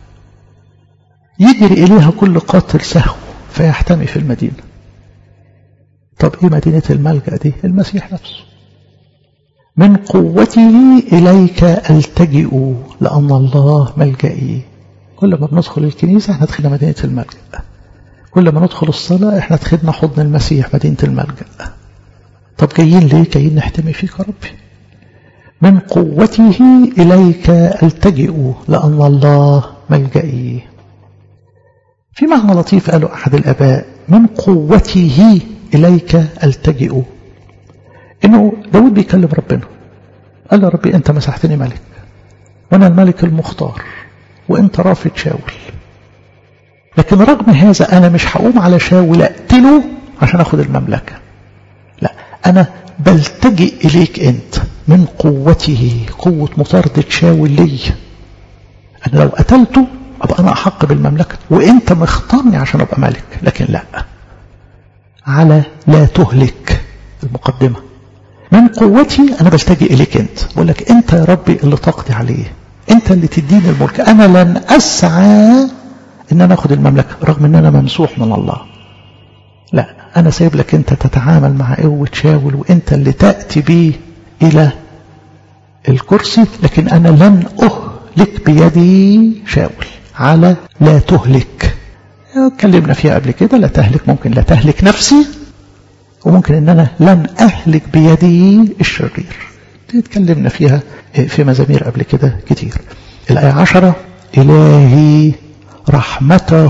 يجري إليها كل قاتل سهو فيحتمي في المدينة طب إيه مدينة الملجأ دي المسيح نفسه من قوته إليك ألتجئ لأن الله ملجئي كل ما بندخل الكنيسة احنا دخلنا مدينة الملجأ كل ما ندخل الصلاة احنا دخلنا حضن المسيح مدينة الملجأ طب جايين ليه جايين نحتمي فيك يا ربي من قوته إليك ألتجئ لأن الله ملجئي في معنى لطيف قاله أحد الأباء من قوته إليك ألتجئ إنه داود بيكلم ربنا قال له ربي أنت مسحتني ملك وأنا الملك المختار وأنت رافض شاول لكن رغم هذا أنا مش هقوم على شاول أقتله عشان أخذ المملكة لا أنا بلتجئ إليك أنت من قوته قوة مطاردة شاول لي أنا لو قتلته أبقى أنا أحق بالمملكة وأنت مختارني عشان أبقى ملك لكن لا على لا تهلك المقدمة من قوتي أنا بلتجئ إليك أنت بقول لك أنت يا ربي اللي تقضي عليه أنت اللي تديني الملك أنا لن أسعى إن أنا أخذ المملكة رغم أن أنا ممسوح من الله لا أنا سايب لك أنت تتعامل مع قوة شاول وأنت اللي تأتي بيه إلى الكرسي لكن أنا لن أهلك بيدي شاول على لا تهلك اتكلمنا فيها قبل كده لا تهلك ممكن لا تهلك نفسي وممكن ان انا لن اهلك بيدي الشرير اتكلمنا فيها في مزامير قبل كده كتير الآية عشرة إلهي رحمته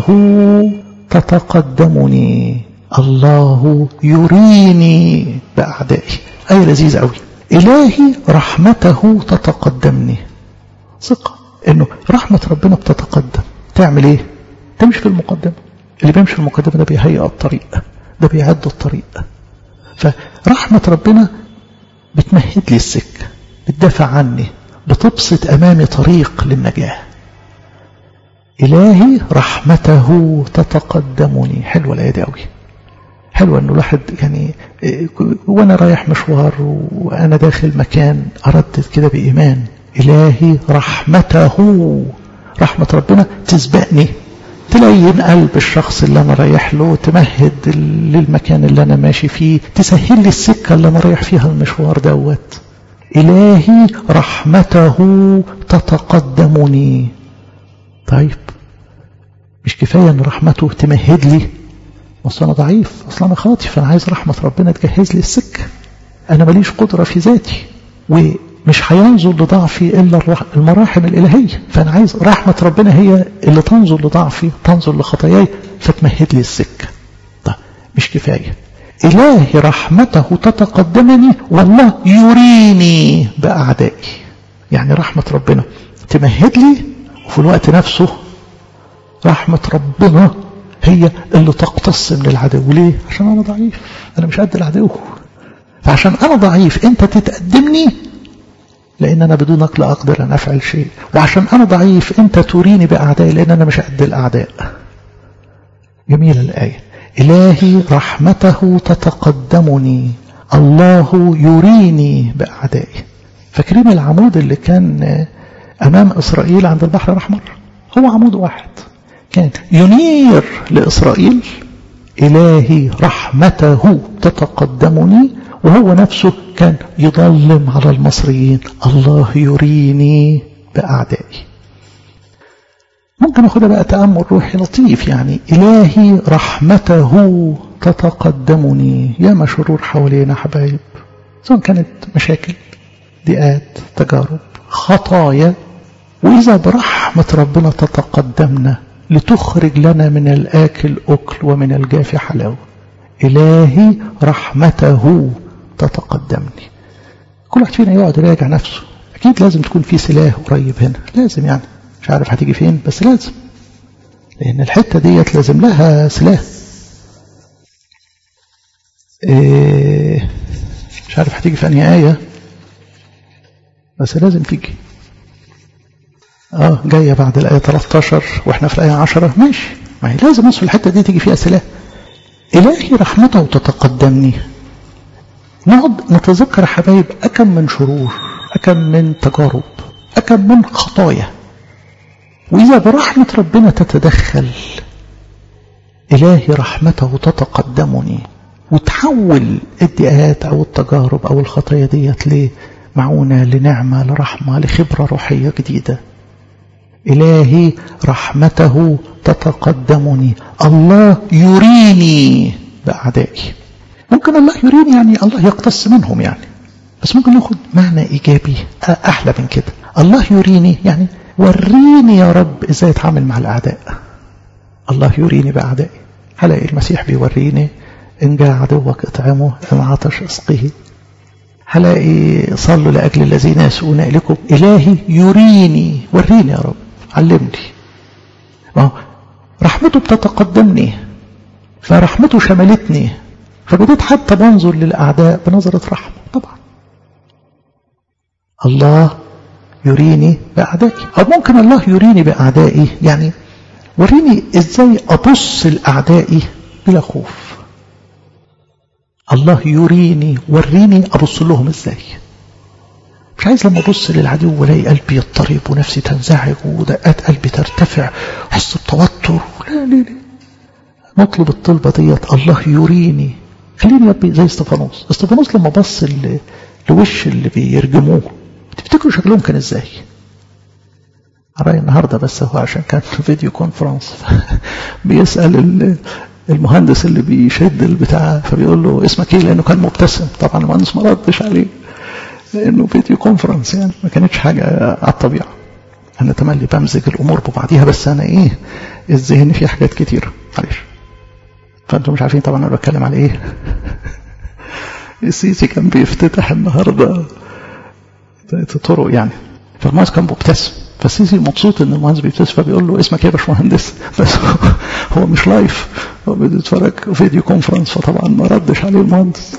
تتقدمني الله يريني بأعدائي آية لذيذة قوي إلهي رحمته تتقدمني ثقة إنه رحمة ربنا بتتقدم تعمل إيه تمشي في المقدمة اللي بيمشي في المقدمة ده بيهيئ الطريق ده بيعد الطريق فرحمة ربنا بتمهد لي السكة بتدافع عني بتبسط أمامي طريق للنجاة إلهي رحمته تتقدمني حلوة الآية دي قوي حلوة انه الواحد يعني وانا رايح مشوار وانا داخل مكان اردد كده بايمان الهي رحمته رحمة ربنا تسبقني تلين قلب الشخص اللي انا رايح له تمهد للمكان اللي انا ماشي فيه تسهل لي السكة اللي انا رايح فيها المشوار دوت الهي رحمته تتقدمني طيب مش كفاية ان رحمته تمهد لي اصل انا ضعيف اصل انا خاطي فانا عايز رحمة ربنا تجهز لي السكة انا ماليش قدرة في ذاتي ومش هينظر لضعفي الا المراحم الالهية فانا عايز رحمة ربنا هي اللي تنظر لضعفي تنظر لخطاياي فتمهد لي السكة طيب مش كفاية إلهي رحمته تتقدمني والله يريني بأعدائي يعني رحمة ربنا تمهد لي وفي الوقت نفسه رحمة ربنا هي اللي تقتص من العدو ليه؟ عشان أنا ضعيف أنا مش قد العدو فعشان أنا ضعيف أنت تتقدمني لأن أنا بدونك لا أقدر أن أفعل شيء وعشان أنا ضعيف أنت تريني بأعدائي لأن أنا مش قد الأعداء جميلة الآية إلهي رحمته تتقدمني الله يريني بأعدائي فاكرين العمود اللي كان أمام إسرائيل عند البحر الأحمر هو عمود واحد كان ينير لإسرائيل إلهي رحمته تتقدمني وهو نفسه كان يظلم على المصريين الله يريني بأعدائي ممكن أخذها بقى تأمل روحي لطيف يعني إلهي رحمته تتقدمني يا شرور حوالينا حبايب سواء كانت مشاكل ضيقات تجارب خطايا وإذا برحمة ربنا تتقدمنا لتخرج لنا من الآكل أكل ومن الجاف حلاوة إلهي رحمته تتقدمني كل واحد فينا يقعد يراجع نفسه أكيد لازم تكون في سلاح قريب هنا لازم يعني مش عارف هتيجي فين بس لازم لأن الحتة ديت لازم لها سلاح إيه مش عارف هتيجي في أنهي آية بس لازم تيجي اه جاية بعد الآية 13 واحنا في الآية 10 ماشي ما هي لازم نصف الحتة دي تيجي فيها سلاح إلهي رحمته تتقدمني نقعد نتذكر حبايب أكم من شرور أكم من تجارب أكم من خطايا وإذا برحمة ربنا تتدخل إلهي رحمته تتقدمني وتحول الدقات أو التجارب أو الخطايا ديت لمعونة لنعمة لرحمة لخبرة روحية جديدة إلهي رحمته تتقدمني الله يريني بأعدائي ممكن الله يريني يعني الله يقتص منهم يعني بس ممكن ناخد معنى إيجابي أحلى من كده الله يريني يعني وريني يا رب إزاي أتعامل مع الأعداء الله يريني بأعدائي هلاقي المسيح بيوريني إن جاء عدوك اطعمه إن عطش اسقه هلاقي صلوا لأجل الذين يسوءون إليكم إلهي يريني وريني يا رب علمني ما رحمته بتتقدمني فرحمته شملتني فبديت حتى بنظر للأعداء بنظرة رحمة طبعا الله يريني بأعدائي أو ممكن الله يريني بأعدائي يعني وريني إزاي أبص لأعدائي بلا خوف الله يريني وريني أبص لهم إزاي مش عايز لما أبص للعدو ولاقي قلبي يضطرب ونفسي تنزعج ودقات قلبي ترتفع وأحس بتوتر لا ليه ليه نطلب الطلبة ديت الله يريني خليني ربي زي استفانوس استفانوس لما بص لوش اللي بيرجموه تفتكروا شكلهم كان ازاي رأي النهاردة بس هو عشان كان فيديو كونفرنس بيسأل المهندس اللي بيشد البتاع فبيقول له اسمك ايه لانه كان مبتسم طبعا المهندس ما ردش عليه لانه فيديو كونفرنس يعني ما كانتش حاجة على الطبيعة انا تملي بمزج الامور ببعضيها بس انا ايه الذهن فيه حاجات كتير معلش فانتم مش عارفين طبعا انا بتكلم على ايه السيسي كان بيفتتح النهارده طرق يعني فالمهندس كان مبتسم فالسيسي مبسوط ان المهندس بيبتسم فبيقول له اسمك ايه يا باشمهندس بس هو مش لايف هو بيتفرج فيديو كونفرنس فطبعا ما ردش عليه المهندس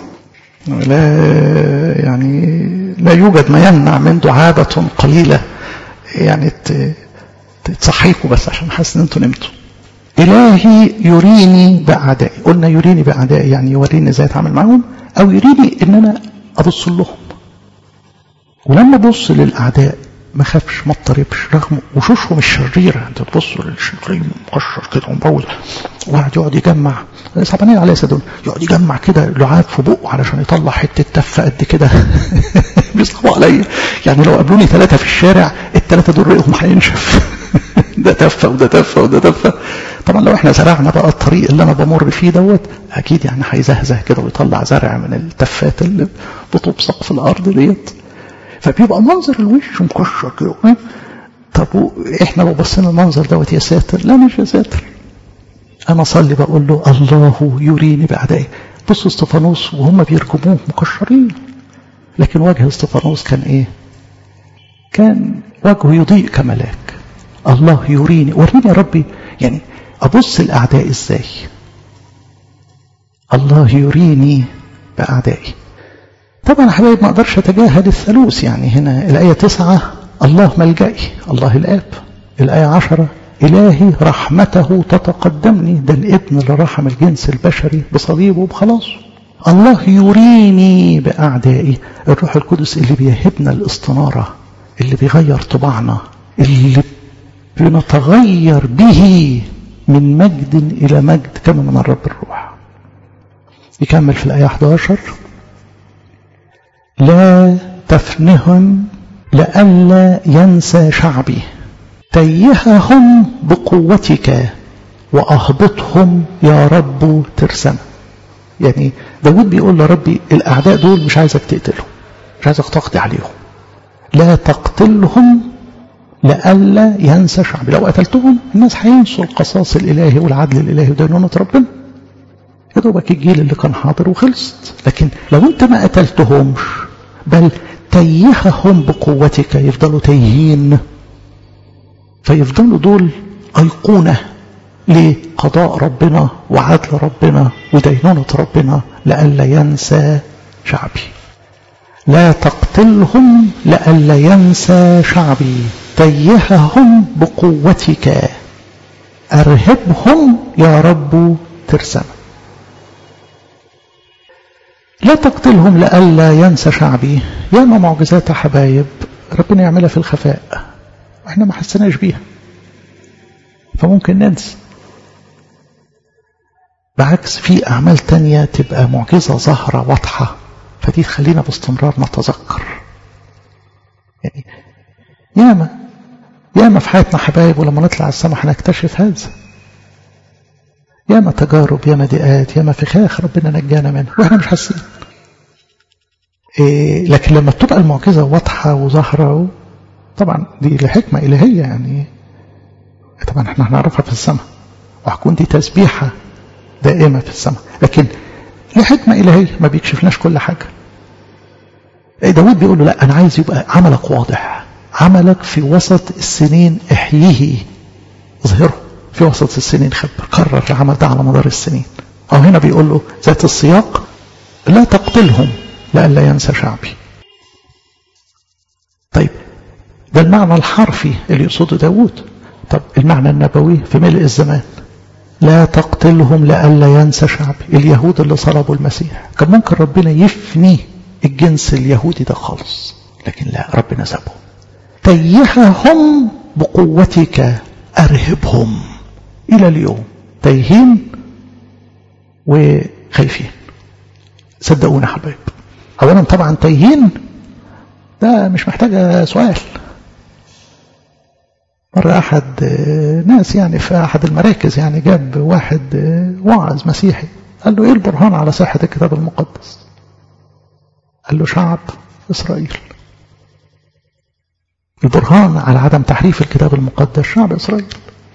لا يعني لا يوجد ما يمنع من دعابة قليلة يعني تصحيكوا بس عشان حاسس ان انتوا نمتوا إلهي يريني بأعدائي قلنا يريني بأعدائي يعني يوريني ازاي اتعامل معاهم او يريني ان انا ابص لهم ولما ابص للاعداء ما خافش ما اضطربش رغم وشوشهم الشريره انت تبص للشرير مقشر كده ومبول وقعد يقعد يجمع صعبانين عليه سدون يقعد يجمع كده لعاب في بقه علشان يطلع حته تفه قد كده بيصعبوا عليا يعني لو قابلوني ثلاثه في الشارع الثلاثه دول ريقهم هينشف ده تفه وده تفه وده تفه طبعا لو احنا زرعنا بقى الطريق اللي انا بمر فيه دوت اكيد يعني هيزهزه كده ويطلع زرع من التفات اللي بتبصق في الارض ديت فبيبقى منظر الوش مكشر كده طب احنا لو بصينا المنظر دوت يا ساتر لا مش يا ساتر انا اصلي بقول له الله يريني باعدائي بصوا استفانوس وهم بيرجموه مكشرين لكن وجه استفانوس كان ايه كان وجهه يضيء كملاك الله يريني وريني يا ربي يعني ابص الاعداء ازاي الله يريني باعدائي طبعا يا حبايب ما اقدرش اتجاهل الثالوث يعني هنا الايه تسعة الله ملجئي الله الاب الايه عشرة إلهي رحمته تتقدمني ده الابن اللي رحم الجنس البشري بصليبه وبخلاصه الله يريني بأعدائي الروح القدس اللي بيهبنا الاستنارة اللي بيغير طباعنا اللي بنتغير به من مجد إلى مجد كما من الرب الروح يكمل في الآية 11 لا تفنهم لئلا ينسى شعبي تيههم بقوتك وأهبطهم يا رب ترسم يعني داود بيقول لربي الأعداء دول مش عايزك تقتلهم مش عايزك تقضي عليهم لا تقتلهم لئلا ينسى شعبي لو قتلتهم الناس هينسوا القصاص الإلهي والعدل الإلهي ودينونة ربنا يا دوبك الجيل اللي كان حاضر وخلصت لكن لو انت ما قتلتهمش بل تيههم بقوتك يفضلوا تايهين فيفضلوا دول أيقونة لقضاء ربنا وعدل ربنا ودينونة ربنا لئلا ينسى شعبي لا تقتلهم لئلا ينسى شعبي تيههم بقوتك أرهبهم يا رب ترسم لا تقتلهم لئلا ينسى شعبي ياما معجزات يا حبايب ربنا يعملها في الخفاء احنا ما حسناش بيها فممكن ننسى بعكس في أعمال تانية تبقى معجزة ظاهرة واضحة فدي تخلينا باستمرار نتذكر يعني ياما ياما في حياتنا حبايب ولما نطلع السماء هنكتشف هذا ياما تجارب ياما ضيقات ياما فخاخ ربنا نجانا منها واحنا مش حاسين إيه لكن لما تبقى المعجزة واضحة وظاهرة طبعا دي لحكمة إلهية يعني طبعا احنا هنعرفها في السماء وهتكون دي تسبيحة دائمة في السماء لكن لحكمة إلهية ما بيكشفناش كل حاجة داود بيقول له لا أنا عايز يبقى عملك واضح عملك في وسط السنين احييه اظهره في وسط السنين خبر كرر العمل ده على مدار السنين أو هنا بيقول له ذات السياق لا تقتلهم لئلا ينسى شعبي طيب ده المعنى الحرفي اللي يقصده داود طب المعنى النبوي في ملء الزمان لا تقتلهم لئلا ينسى شعبي اليهود اللي صلبوا المسيح كان ممكن ربنا يفني الجنس اليهودي ده خالص لكن لا ربنا سابهم تيههم بقوتك أرهبهم إلى اليوم تايهين وخايفين صدقونا حبايب أولا طبعا تايهين ده مش محتاجة سؤال مرة أحد ناس يعني في أحد المراكز يعني جاب واحد واعظ مسيحي قال له إيه البرهان على صحة الكتاب المقدس قال له شعب إسرائيل البرهان على عدم تحريف الكتاب المقدس شعب إسرائيل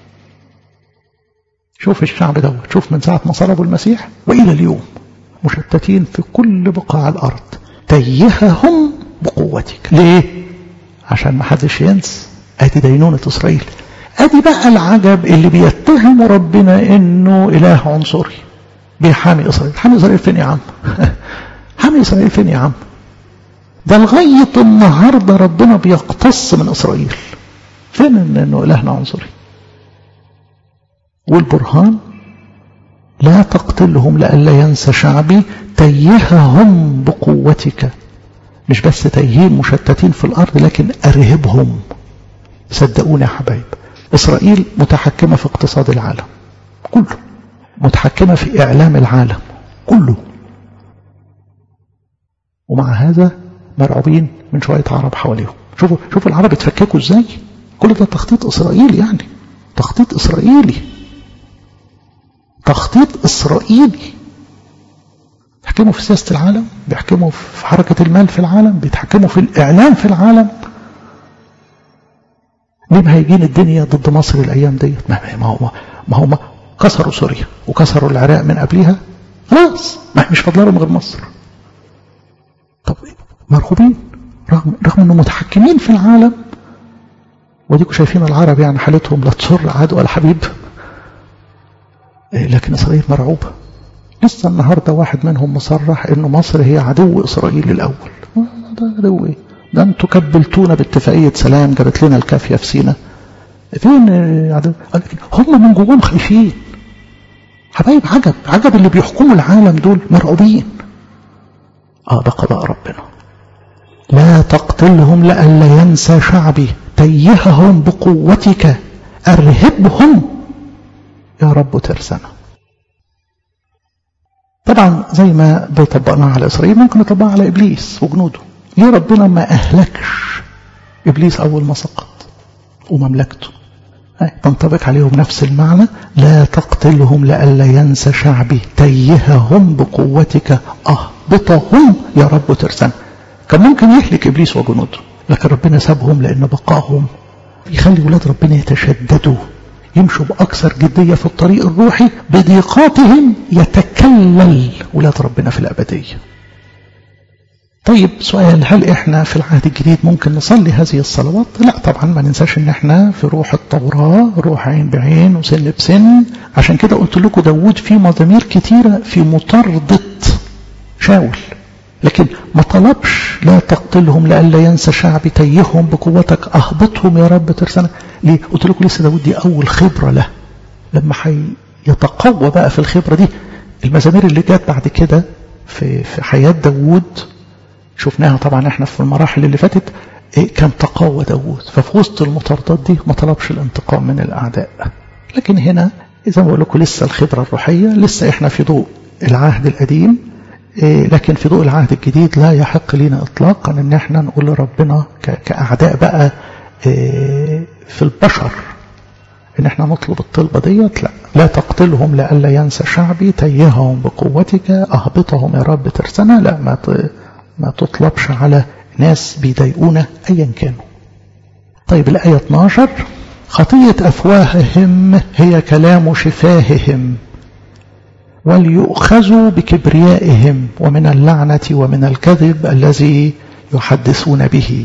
شوف الشعب دوت شوف من ساعة ما صلبوا المسيح وإلى اليوم مشتتين في كل بقاع الأرض تيههم بقوتك ليه؟ عشان ما حدش ينسى ادي دينونة اسرائيل ادي بقى العجب اللي بيتهم ربنا انه اله عنصري بيحامي اسرائيل حامي اسرائيل فين يا عم حامي اسرائيل فين يا عم ده لغاية النهاردة ربنا بيقتص من اسرائيل فين انه الهنا عنصري والبرهان لا تقتلهم لئلا ينسى شعبي تيههم بقوتك مش بس تيهين مشتتين في الارض لكن ارهبهم صدقوني يا حبايب إسرائيل متحكمة في اقتصاد العالم كله متحكمة في إعلام العالم كله ومع هذا مرعوبين من شوية عرب حواليهم شوفوا شوفوا العرب اتفككوا ازاي كل ده تخطيط إسرائيلي يعني تخطيط إسرائيلي تخطيط إسرائيلي بيحكموا في سياسة العالم بيحكموا في حركة المال في العالم بيتحكموا في الإعلام في العالم ليه مهيجين الدنيا ضد مصر الايام ديت ما هو ما هو كسروا سوريا وكسروا العراق من قبلها خلاص ما مش فاضل لهم غير مصر طب مرغوبين رغم رغم انهم متحكمين في العالم وديكوا شايفين العرب يعني حالتهم لا تسر عدو ولا حبيب لكن اسرائيل مرعوبه لسه النهارده واحد منهم مصرح انه مصر هي عدو اسرائيل الاول ده عدو ايه ده انتوا كبلتونا باتفاقية سلام جابت لنا الكافية في سينا فين عدو هم من جواهم خايفين حبايب عجب عجب اللي بيحكموا العالم دول مرعوبين اه ده قضاء ربنا لا تقتلهم لئلا ينسى شعبي تيههم بقوتك ارهبهم يا رب ترسنا طبعا زي ما بيطبقناها على اسرائيل ممكن نطبقها على ابليس وجنوده ليه ربنا ما اهلكش ابليس اول ما سقط ومملكته تنطبق عليهم نفس المعنى لا تقتلهم لئلا ينسى شعبي تيههم بقوتك اهبطهم يا رب ترسنا كان ممكن يهلك ابليس وجنوده لكن ربنا سابهم لان بقائهم يخلي ولاد ربنا يتشددوا يمشوا باكثر جديه في الطريق الروحي بضيقاتهم يتكلل ولاد ربنا في الابديه طيب سؤال هل احنا في العهد الجديد ممكن نصلي هذه الصلوات لا طبعا ما ننساش ان احنا في روح التوراة روح عين بعين وسن بسن عشان كده قلت لكم داود في مزامير كتيرة في مطاردة شاول لكن ما طلبش لا تقتلهم لئلا ينسى شعبي تيههم بقوتك اهبطهم يا رب ترسنا ليه قلت لكم لسه داود دي اول خبرة له لما يتقوى بقى في الخبرة دي المزامير اللي جت بعد كده في في حياة داود شفناها طبعا احنا في المراحل اللي فاتت إيه كان تقوى داود ففي وسط المطاردات دي ما طلبش الانتقام من الاعداء لكن هنا زي ما بقول لكم لسه الخبره الروحيه لسه احنا في ضوء العهد القديم إيه لكن في ضوء العهد الجديد لا يحق لنا اطلاقا ان احنا نقول لربنا كاعداء بقى إيه في البشر ان احنا نطلب الطلبه ديت لا لا تقتلهم لئلا ينسى شعبي تيههم بقوتك اهبطهم يا رب ترسنا لا ما ما تطلبش على ناس بيضايقونا ايا كانوا طيب الآية 12 خطية أفواههم هي كلام شفاههم وليؤخذوا بكبريائهم ومن اللعنة ومن الكذب الذي يحدثون به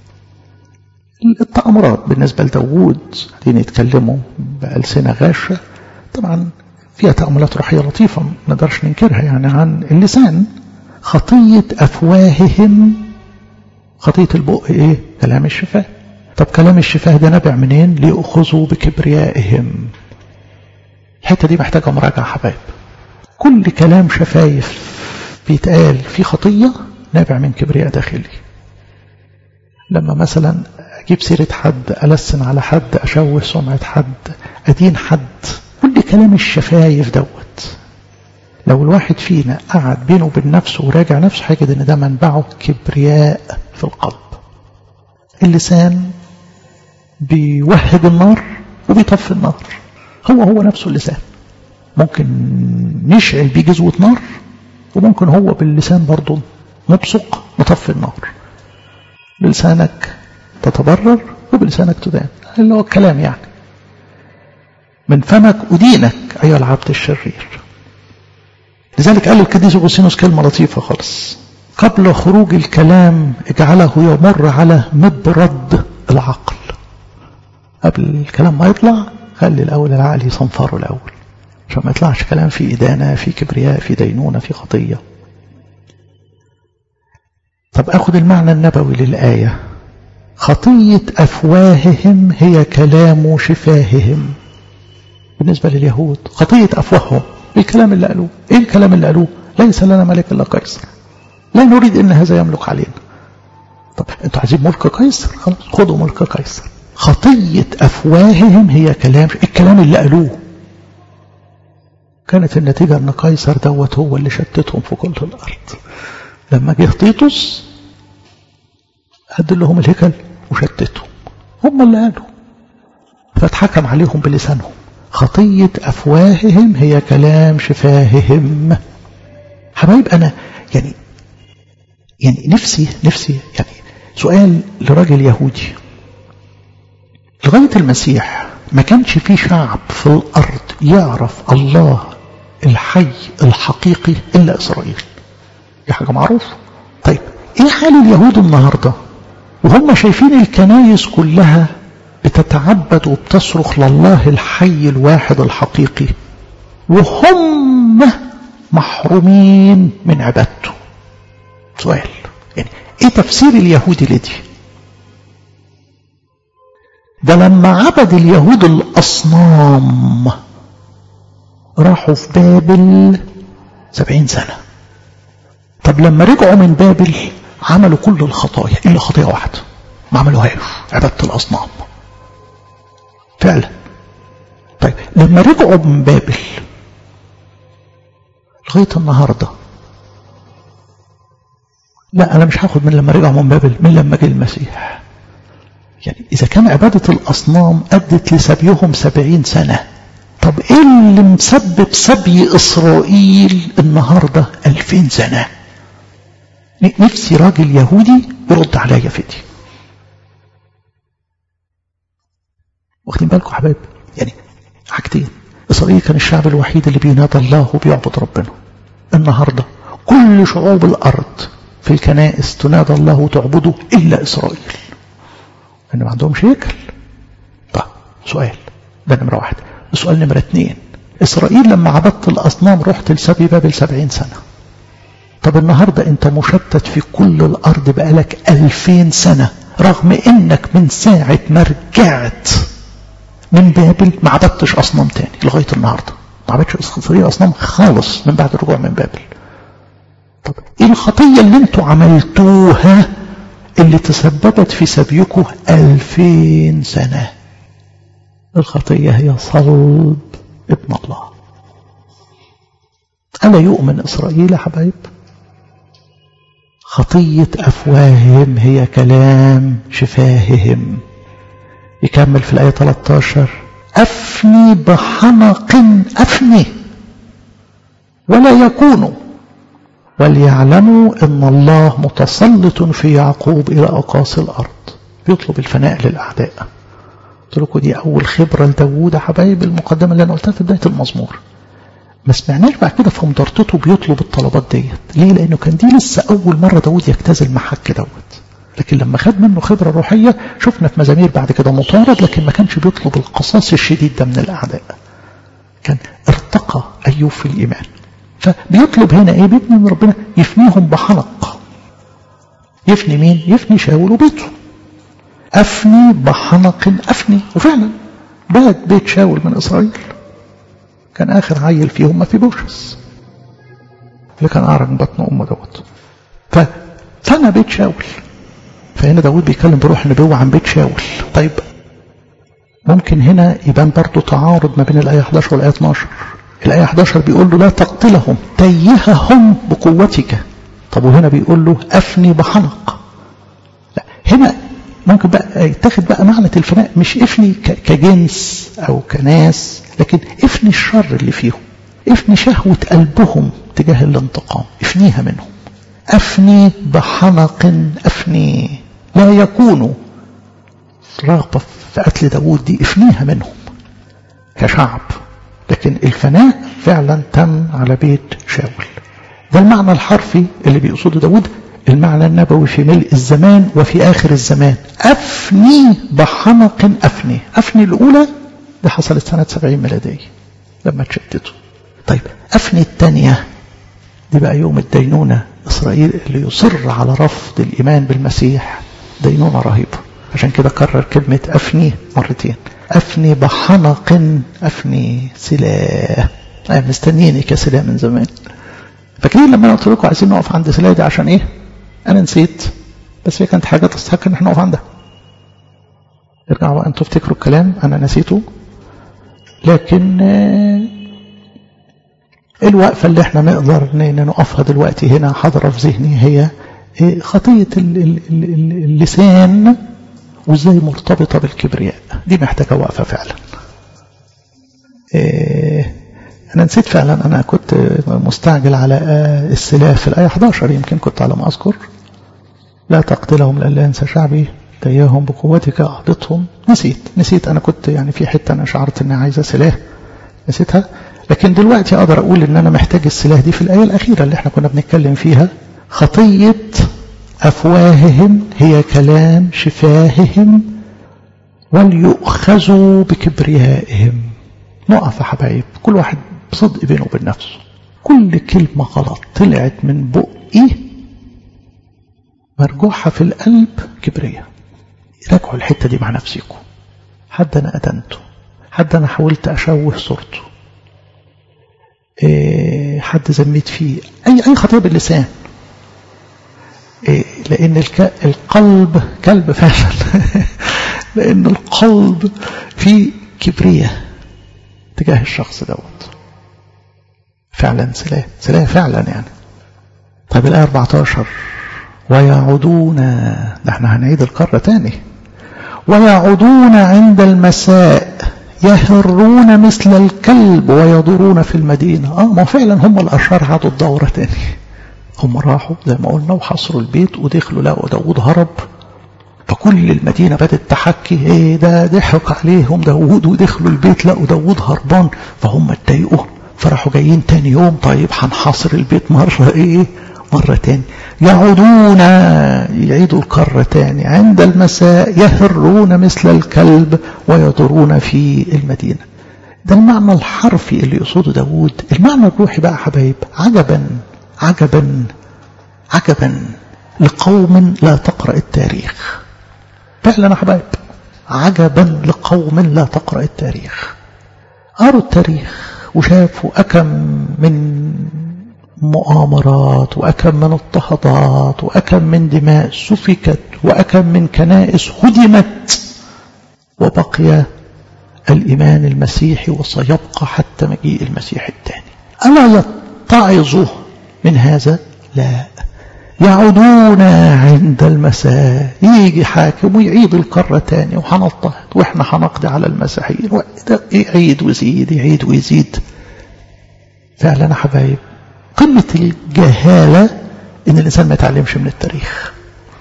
التأمرات بالنسبة لداود دي يتكلموا بألسنة غاشة طبعا فيها تأملات روحية لطيفة ما نقدرش ننكرها يعني عن اللسان خطية أفواههم خطية البق إيه؟ كلام الشفاه طب كلام الشفاه ده نابع منين؟ ليأخذوا بكبريائهم الحتة دي محتاجة مراجعة حبايب كل كلام شفايف بيتقال في خطية نابع من كبرياء داخلي لما مثلا أجيب سيرة حد ألسن على حد أشوه سمعة حد أدين حد كل كلام الشفايف دوت لو الواحد فينا قعد بينه وبين نفسه وراجع نفسه هيجد ان ده منبعه كبرياء في القلب اللسان بيوهج النار وبيطفي النار هو هو نفسه اللسان ممكن نشعل بيه جزوة نار وممكن هو باللسان برضه نبصق نطفي النار بلسانك تتبرر وبلسانك تدان اللي هو الكلام يعني من فمك أدينك أيها العبد الشرير لذلك قال القديس أغسطينوس كلمة لطيفة خالص قبل خروج الكلام اجعله يمر على مبرد العقل قبل الكلام ما يطلع خلي الأول العقل يصنفره الأول عشان ما يطلعش كلام في إدانة في كبرياء في دينونة في خطية طب أخذ المعنى النبوي للآية خطية أفواههم هي كلام شفاههم بالنسبة لليهود خطية أفواههم الكلام اللي قالوه ايه الكلام اللي قالوه ليس لنا ملك الا قيصر لا نريد ان هذا يملك علينا طب انتوا عايزين ملك قيصر خلاص خدوا ملك قيصر خطية افواههم هي كلام الكلام اللي قالوه كانت النتيجة ان قيصر دوت هو اللي شتتهم في كل الارض لما جه تيتوس هد لهم الهيكل وشتتهم هم اللي قالوا فاتحكم عليهم بلسانهم خطية أفواههم هي كلام شفاههم حبايب أنا يعني يعني نفسي نفسي يعني سؤال لراجل يهودي لغاية المسيح ما كانش في شعب في الأرض يعرف الله الحي الحقيقي إلا إسرائيل دي حاجة معروفة طيب إيه حال اليهود النهاردة وهم شايفين الكنايس كلها بتتعبد وبتصرخ لله الحي الواحد الحقيقي وهم محرومين من عبادته سؤال يعني ايه تفسير اليهودي لدي ده لما عبد اليهود الأصنام راحوا في بابل سبعين سنة طب لما رجعوا من بابل عملوا كل الخطايا إلا خطية واحدة ما عملوهاش عبادة الأصنام فعلا طيب لما رجعوا من بابل لغاية النهاردة لا أنا مش هاخد من لما رجعوا من بابل من لما جه المسيح يعني إذا كان عبادة الأصنام أدت لسبيهم سبعين سنة طب إيه اللي مسبب سبي إسرائيل النهاردة ألفين سنة نفسي راجل يهودي يرد عليا في دي واخدين بالكم حبايب يعني حاجتين إسرائيل كان الشعب الوحيد اللي بينادى الله وبيعبد ربنا النهاردة كل شعوب الأرض في الكنائس تنادى الله وتعبده إلا إسرائيل لأن ما عندهمش هيكل طيب سؤال ده نمرة واحد السؤال نمرة اتنين إسرائيل لما عبدت الأصنام رحت لسبي بابل سبعين سنة طب النهاردة أنت مشتت في كل الأرض بقالك ألفين سنة رغم إنك من ساعة ما رجعت من بابل ما عبدتش أصنام تاني لغاية النهاردة ما عبدتش إسرائيل أصنام خالص من بعد الرجوع من بابل طب إيه الخطية اللي أنتوا عملتوها اللي تسببت في سبيكم ألفين سنة الخطية هي صلب ابن الله ألا يؤمن إسرائيل يا حبايب خطية أفواههم هي كلام شفاههم يكمل في الآية 13 أفني بحنق أفني ولا يكونوا وليعلموا أن الله متسلط في يعقوب إلى أقاصي الأرض بيطلب الفناء للأعداء قلت لكم دي أول خبرة لداوود يا حبايب المقدمة اللي أنا قلتها في بداية المزمور ما سمعناش بعد كده في مدرتته بيطلب الطلبات ديت ليه لأنه كان دي لسه أول مرة داوود يجتاز المحك دوت لكن لما خد منه خبرة روحية شفنا في مزامير بعد كده مطارد لكن ما كانش بيطلب القصاص الشديد ده من الأعداء كان ارتقى أيوب في الإيمان فبيطلب هنا ايه بيبني من ربنا يفنيهم بحنق يفني مين يفني شاول وبيته أفني بحنق أفني وفعلا بات بيت شاول من إسرائيل كان آخر عيل فيهم ما في بوشس اللي كان أعرج بطن أمه دوت ففنى بيت شاول فهنا داود بيتكلم بروح النبوة عن بيت شاول طيب ممكن هنا يبان برضه تعارض ما بين الآية 11 والآية 12 الآية 11 بيقول له لا تقتلهم تيههم بقوتك طب وهنا بيقول له أفني بحنق لا هنا ممكن بقى يتاخد بقى معنى الفناء مش افني كجنس أو كناس لكن افني الشر اللي فيهم افني شهوة قلبهم تجاه الانتقام افنيها منهم أفني بحنق أفني لا يكونوا رغبة في قتل داوود دي افنيها منهم كشعب لكن الفناء فعلا تم على بيت شاول ده المعنى الحرفي اللي بيقصده داود المعنى النبوي في ملء الزمان وفي آخر الزمان أفني بحنق أفني أفني الأولى دي حصلت سنة 70 ميلادية لما تشتتوا طيب أفني الثانية دي بقى يوم الدينونة إسرائيل اللي يصر على رفض الإيمان بالمسيح دينونة رهيبة عشان كده كرر كلمة أفني مرتين أفني بحنق أفني سلاح أنا مستنيني كسلاح من زمان فاكرين لما انا قلت لكم عايزين نقف عند سلاح دي عشان ايه انا نسيت بس هي كانت حاجه تستحق ان احنا نقف عندها ارجعوا بقى انتوا افتكروا الكلام انا نسيته لكن الوقفه اللي احنا نقدر نقفها دلوقتي هنا حاضره في ذهني هي خطيه اللسان وازاي مرتبطه بالكبرياء دي محتاجه وقفه فعلا أنا نسيت فعلا أنا كنت مستعجل على السلاح في الآية 11 يمكن كنت على ما أذكر لا تقتلهم لألا ينسى شعبي تياهم بقوتك أهبطهم نسيت نسيت أنا كنت يعني في حتة أنا شعرت أني عايزة سلاح نسيتها لكن دلوقتي أقدر أقول أن أنا محتاج السلاح دي في الآية الأخيرة اللي احنا كنا بنتكلم فيها خطية أفواههم هي كلام شفاههم وليؤخذوا بكبريائهم نقف يا حبايب كل واحد بصدق بينه وبين نفسه كل كلمة غلط طلعت من بقي مرجوحة في القلب كبرية راجعوا الحتة دي مع نفسكم حد أنا أدنته حد أنا حاولت أشوه صورته إيه حد زميت فيه أي أي خطية باللسان إيه لأن الك... القلب كلب فعلا لأن القلب فيه كبرية تجاه الشخص دوت فعلا سلاح سلاح فعلا يعني طيب الآية 14 ويعودون ده احنا هنعيد القارة تاني ويعودون عند المساء يهرون مثل الكلب ويدورون في المدينة اه ما فعلا هم الأشرار عادوا الدورة تاني هم راحوا زي ما قلنا وحصروا البيت ودخلوا لقوا داود هرب فكل المدينة بدأت تحكي ايه ده ضحك عليهم داود ودخلوا البيت لقوا داود هربان فهم اتضايقوا فراحوا جايين تاني يوم طيب هنحاصر البيت مرة ايه مرة تاني يعودون يعيدوا القارة تاني عند المساء يهرون مثل الكلب ويدورون في المدينة ده المعنى الحرفي اللي يقصده داود المعنى الروحي بقى حبايب عجبا عجبا عجبا لقوم لا تقرأ التاريخ فعلا يا حبايب عجبا لقوم لا تقرأ التاريخ قروا التاريخ وشافوا أكم من مؤامرات وأكم من اضطهادات وأكم من دماء سفكت وأكم من كنائس هدمت وبقي الإيمان المسيحي وسيبقى حتى مجيء المسيح الثاني ألا يتعظوا من هذا لا يعودون عند المساء يجي حاكم ويعيد القارة تاني وهنضطهد واحنا هنقضي على المسيحيين يعيد ويزيد يعيد ويزيد فعلا يا حبايب قمة الجهالة إن الإنسان ما يتعلمش من التاريخ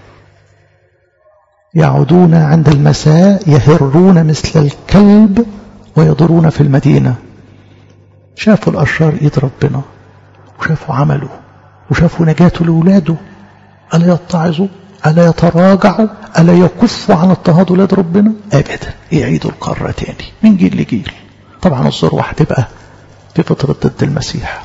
يعودون عند المساء يهرون مثل الكلب ويضرون في المدينة شافوا الأشرار إيد ربنا وشافوا عمله وشافوا نجاته لأولاده ألا يتعظوا ألا يتراجعوا ألا يكفوا عن اضطهاد أولاد ربنا أبدا يعيدوا القارة تاني من جيل لجيل طبعا الذروة هتبقى في فترة ضد المسيح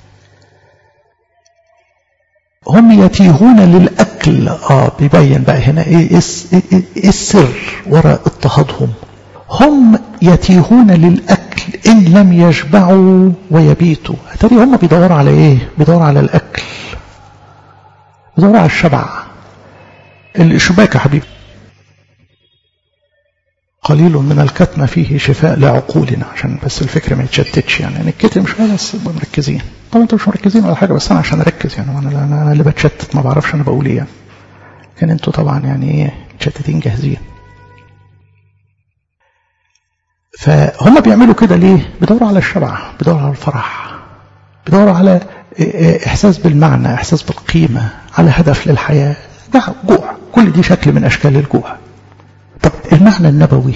هم يتيهون للأكل آه بيبين بقى هنا إيه, إيه, إيه, إيه السر وراء اضطهادهم هم يتيهون للأكل إن لم يشبعوا ويبيتوا ترى هم بيدوروا على إيه بيدوروا على الأكل بيدوروا على الشبع الشباك يا حبيبي قليل من الكتمة فيه شفاء لعقولنا عشان بس الفكر ما يتشتتش يعني نتكتم شوية بس مركزين طبعا انتوا مش مركزين ولا حاجة بس انا عشان اركز يعني انا انا اللي بتشتت ما بعرفش انا بقول ايه يعني لكن انتوا طبعا يعني ايه متشتتين جاهزين فهم بيعملوا كده ليه بيدوروا على الشبع بيدوروا على الفرح بيدوروا على احساس بالمعنى احساس بالقيمة على هدف للحياة جوع كل دي شكل من اشكال الجوع طب المعنى النبوي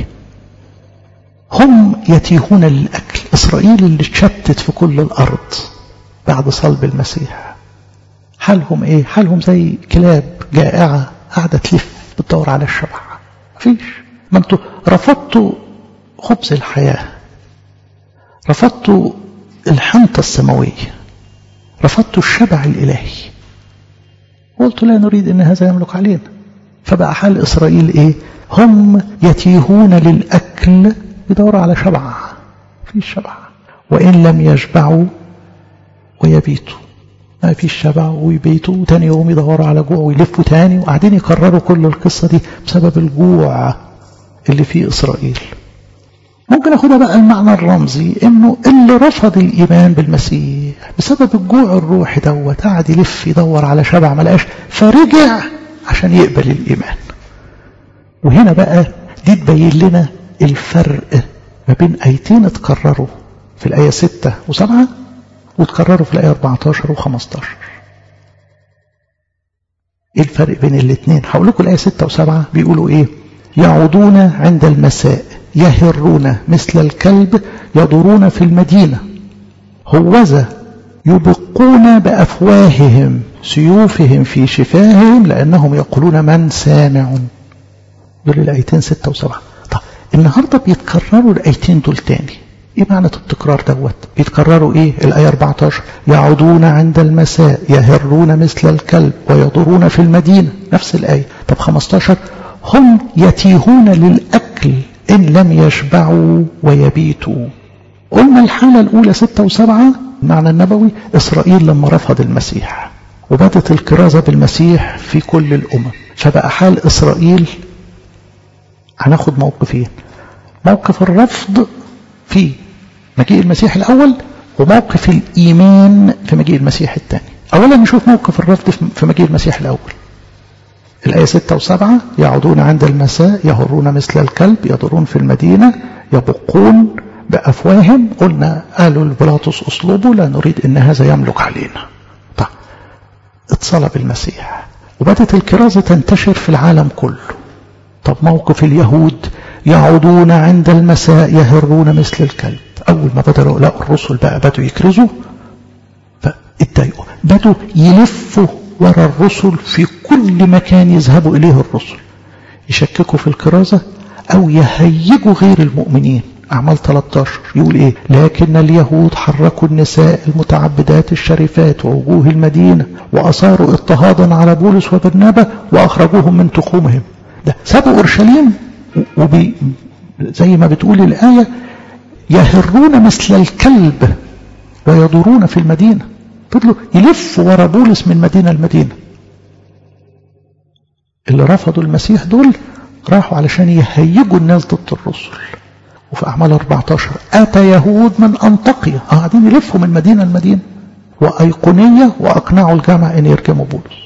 هم يتيهون للأكل إسرائيل اللي اتشتت في كل الأرض بعد صلب المسيح حالهم إيه حالهم زي كلاب جائعة قاعدة تلف بتدور على الشبع مفيش ما انتوا رفضتوا خبز الحياة رفضتوا الحنطة السماوية رفضتوا الشبع الإلهي قلتوا لا نريد أن هذا يملك علينا فبقى حال إسرائيل إيه هم يتيهون للأكل يدوروا على شبع في شبع وإن لم يشبعوا ويبيتوا ما فيش شبع ويبيتوا وتاني يوم يدوروا على جوع ويلفوا تاني وقاعدين يكرروا كل القصة دي بسبب الجوع اللي في إسرائيل ممكن أخدها بقى المعنى الرمزي إنه اللي رفض الإيمان بالمسيح بسبب الجوع الروحي دوت قاعد يلف يدور على شبع ملقاش فرجع عشان يقبل الإيمان وهنا بقى دي تبين لنا الفرق ما بين آيتين اتكرروا في الآية 6 و7 وتكرروا في الآية 14 و15 ايه الفرق بين الاثنين هقول لكم الآية 6 و7 بيقولوا ايه يعودون عند المساء يهرون مثل الكلب يدورون في المدينة هوذا يبقون بأفواههم سيوفهم في شفاههم لأنهم يقولون من سامع دول الآيتين ستة وسبعة طب النهاردة بيتكرروا الآيتين دول تاني ايه معنى التكرار دوت بيتكرروا ايه الآية 14 يعودون عند المساء يهرون مثل الكلب ويدورون في المدينة نفس الآية طب 15 هم يتيهون للأكل إن لم يشبعوا ويبيتوا قلنا الحالة الأولى ستة وسبعة المعنى النبوي إسرائيل لما رفض المسيح وبدت الكرازة بالمسيح في كل الأمم فبقى حال إسرائيل هناخد موقفين موقف الرفض في مجيء المسيح الأول وموقف الإيمان في مجيء المسيح الثاني أولا نشوف موقف الرفض في مجيء المسيح الأول الآية ستة وسبعة يعودون عند المساء يهرون مثل الكلب يضرون في المدينة يبقون بأفواههم قلنا قالوا لبلاطس أصلبه لا نريد أن هذا يملك علينا طيب اتصلب المسيح وبدت الكرازة تنتشر في العالم كله طب موقف اليهود يعودون عند المساء يهرون مثل الكلب أول ما بدأوا لقوا الرسل بقى بدوا يكرزوا فاتضايقوا بدوا يلفوا ورا الرسل في كل مكان يذهبوا إليه الرسل يشككوا في الكرازة أو يهيجوا غير المؤمنين أعمال 13 يقول إيه لكن اليهود حركوا النساء المتعبدات الشريفات ووجوه المدينة وأصاروا اضطهادا على بولس وبرنابا وأخرجوهم من تخومهم ده سابوا أورشليم وبي زي ما بتقول الآية يهرون مثل الكلب ويدورون في المدينة فضلوا يلفوا ورا بولس من مدينة لمدينة اللي رفضوا المسيح دول راحوا علشان يهيجوا الناس ضد الرسل وفي أعمال 14 أتى يهود من أنطاكيا قاعدين يلفوا من مدينة لمدينة وأيقونية وأقنعوا الجامع أن يرجموا بولس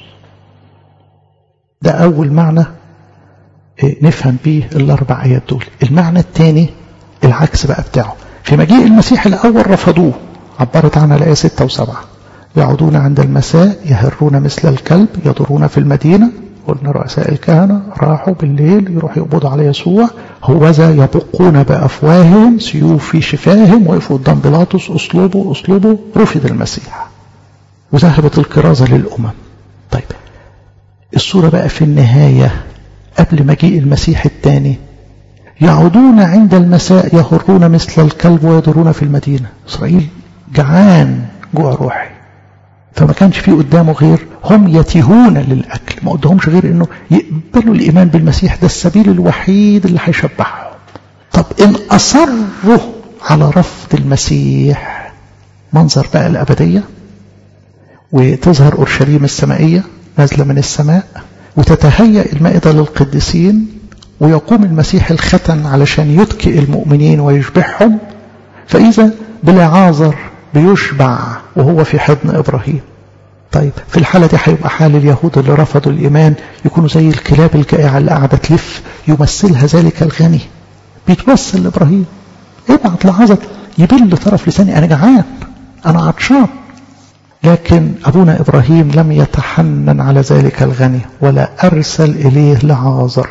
ده أول معنى نفهم بيه الأربع آيات دول المعنى الثاني العكس بقى بتاعه في مجيء المسيح الأول رفضوه عبرت عنها الآية 6 و7 يعودون عند المساء يهرون مثل الكلب يضرون في المدينة قلنا رؤساء الكهنة راحوا بالليل يروحوا يقبضوا على يسوع هوذا يبقون بأفواههم سيوف في شفاهم وقفوا قدام بيلاطس أسلوبه أسلوبه رفض المسيح وذهبت الكرازة للأمم طيب الصورة بقى في النهاية قبل مجيء المسيح الثاني يعودون عند المساء يهرون مثل الكلب ويدورون في المدينة إسرائيل جعان جوع روحي فما كانش فيه قدامه غير هم يتيهون للأكل ما قدامهمش غير انه يقبلوا الإيمان بالمسيح ده السبيل الوحيد اللي هيشبعهم طب إن أصروا على رفض المسيح منظر بقى الأبدية وتظهر أورشليم السمائية نازلة من السماء وتتهيأ المائدة للقديسين ويقوم المسيح الختن علشان يتكئ المؤمنين ويشبعهم فإذا بلعازر بيشبع وهو في حضن إبراهيم طيب في الحالة دي هيبقى حال اليهود اللي رفضوا الإيمان يكونوا زي الكلاب الجائعة اللي قاعدة تلف يمثلها ذلك الغني بيتوسل لإبراهيم ابعت لعازر يبل طرف لساني أنا جعان أنا عطشان لكن أبونا إبراهيم لم يتحنن على ذلك الغني ولا أرسل إليه لعازر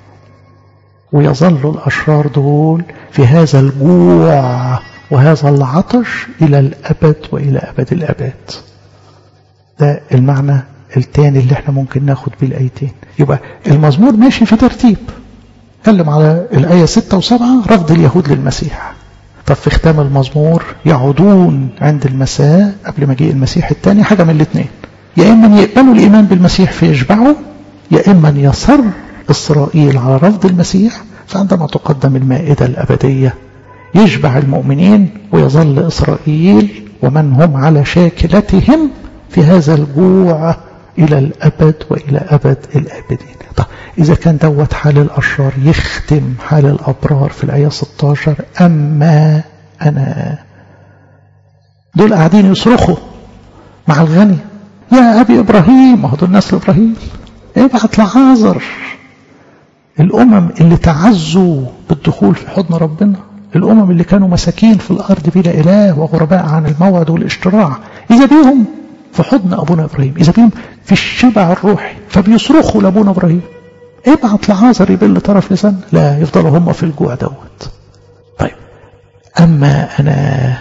ويظل الأشرار دول في هذا الجوع وهذا العطش إلى الأبد وإلى أبد الأبد ده المعنى الثاني اللي احنا ممكن ناخد بيه الآيتين يبقى المزمور ماشي في ترتيب تكلم على الآية 6 و7 رفض اليهود للمسيح طب في ختام المزمور يعودون عند المساء قبل مجيء المسيح الثاني حاجة من الاثنين يا إما يقبلوا الإيمان بالمسيح فيشبعوا يا إما يصر إسرائيل على رفض المسيح فعندما تقدم المائدة الأبدية يشبع المؤمنين ويظل إسرائيل ومن هم على شاكلتهم في هذا الجوع إلى الأبد وإلى أبد الآبدين طيب إذا كان دوت حال الأشرار يختم حال الأبرار في الآية 16 أما أنا دول قاعدين يصرخوا مع الغني يا أبي إبراهيم ما هو دول نسل إبراهيم ابعت لعازر الأمم اللي تعزوا بالدخول في حضن ربنا الأمم اللي كانوا مساكين في الأرض بلا إله وغرباء عن الموعد والاشتراع إذا بيهم في حضن أبونا إبراهيم إذا بيهم في الشبع الروحي فبيصرخوا لأبونا إبراهيم ابعت لعازر يبل طرف لسان لا يفضلوا هم في الجوع دوت طيب أما أنا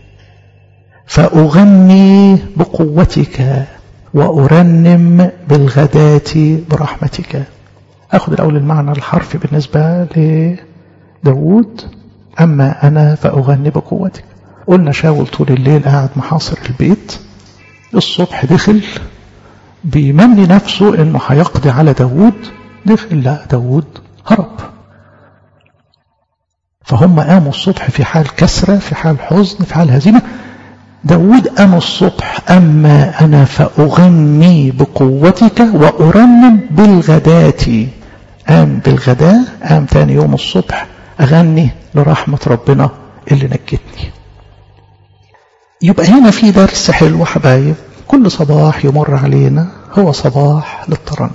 فأغني بقوتك وأرنم بالغداة برحمتك أخذ الأول المعنى الحرفي بالنسبة لداود أما أنا فأغني بقوتك قلنا شاول طول الليل قاعد محاصر البيت الصبح دخل بيمني نفسه انه هيقضي على داود دخل لا داود هرب فهم قاموا الصبح في حال كسرة في حال حزن في حال هزيمة داود قام الصبح أما أنا فأغني بقوتك وأرنم بالغداة قام بالغداء قام تاني يوم الصبح أغني لرحمة ربنا اللي نجتني يبقى هنا في درس حلو حبايب كل صباح يمر علينا هو صباح للترنم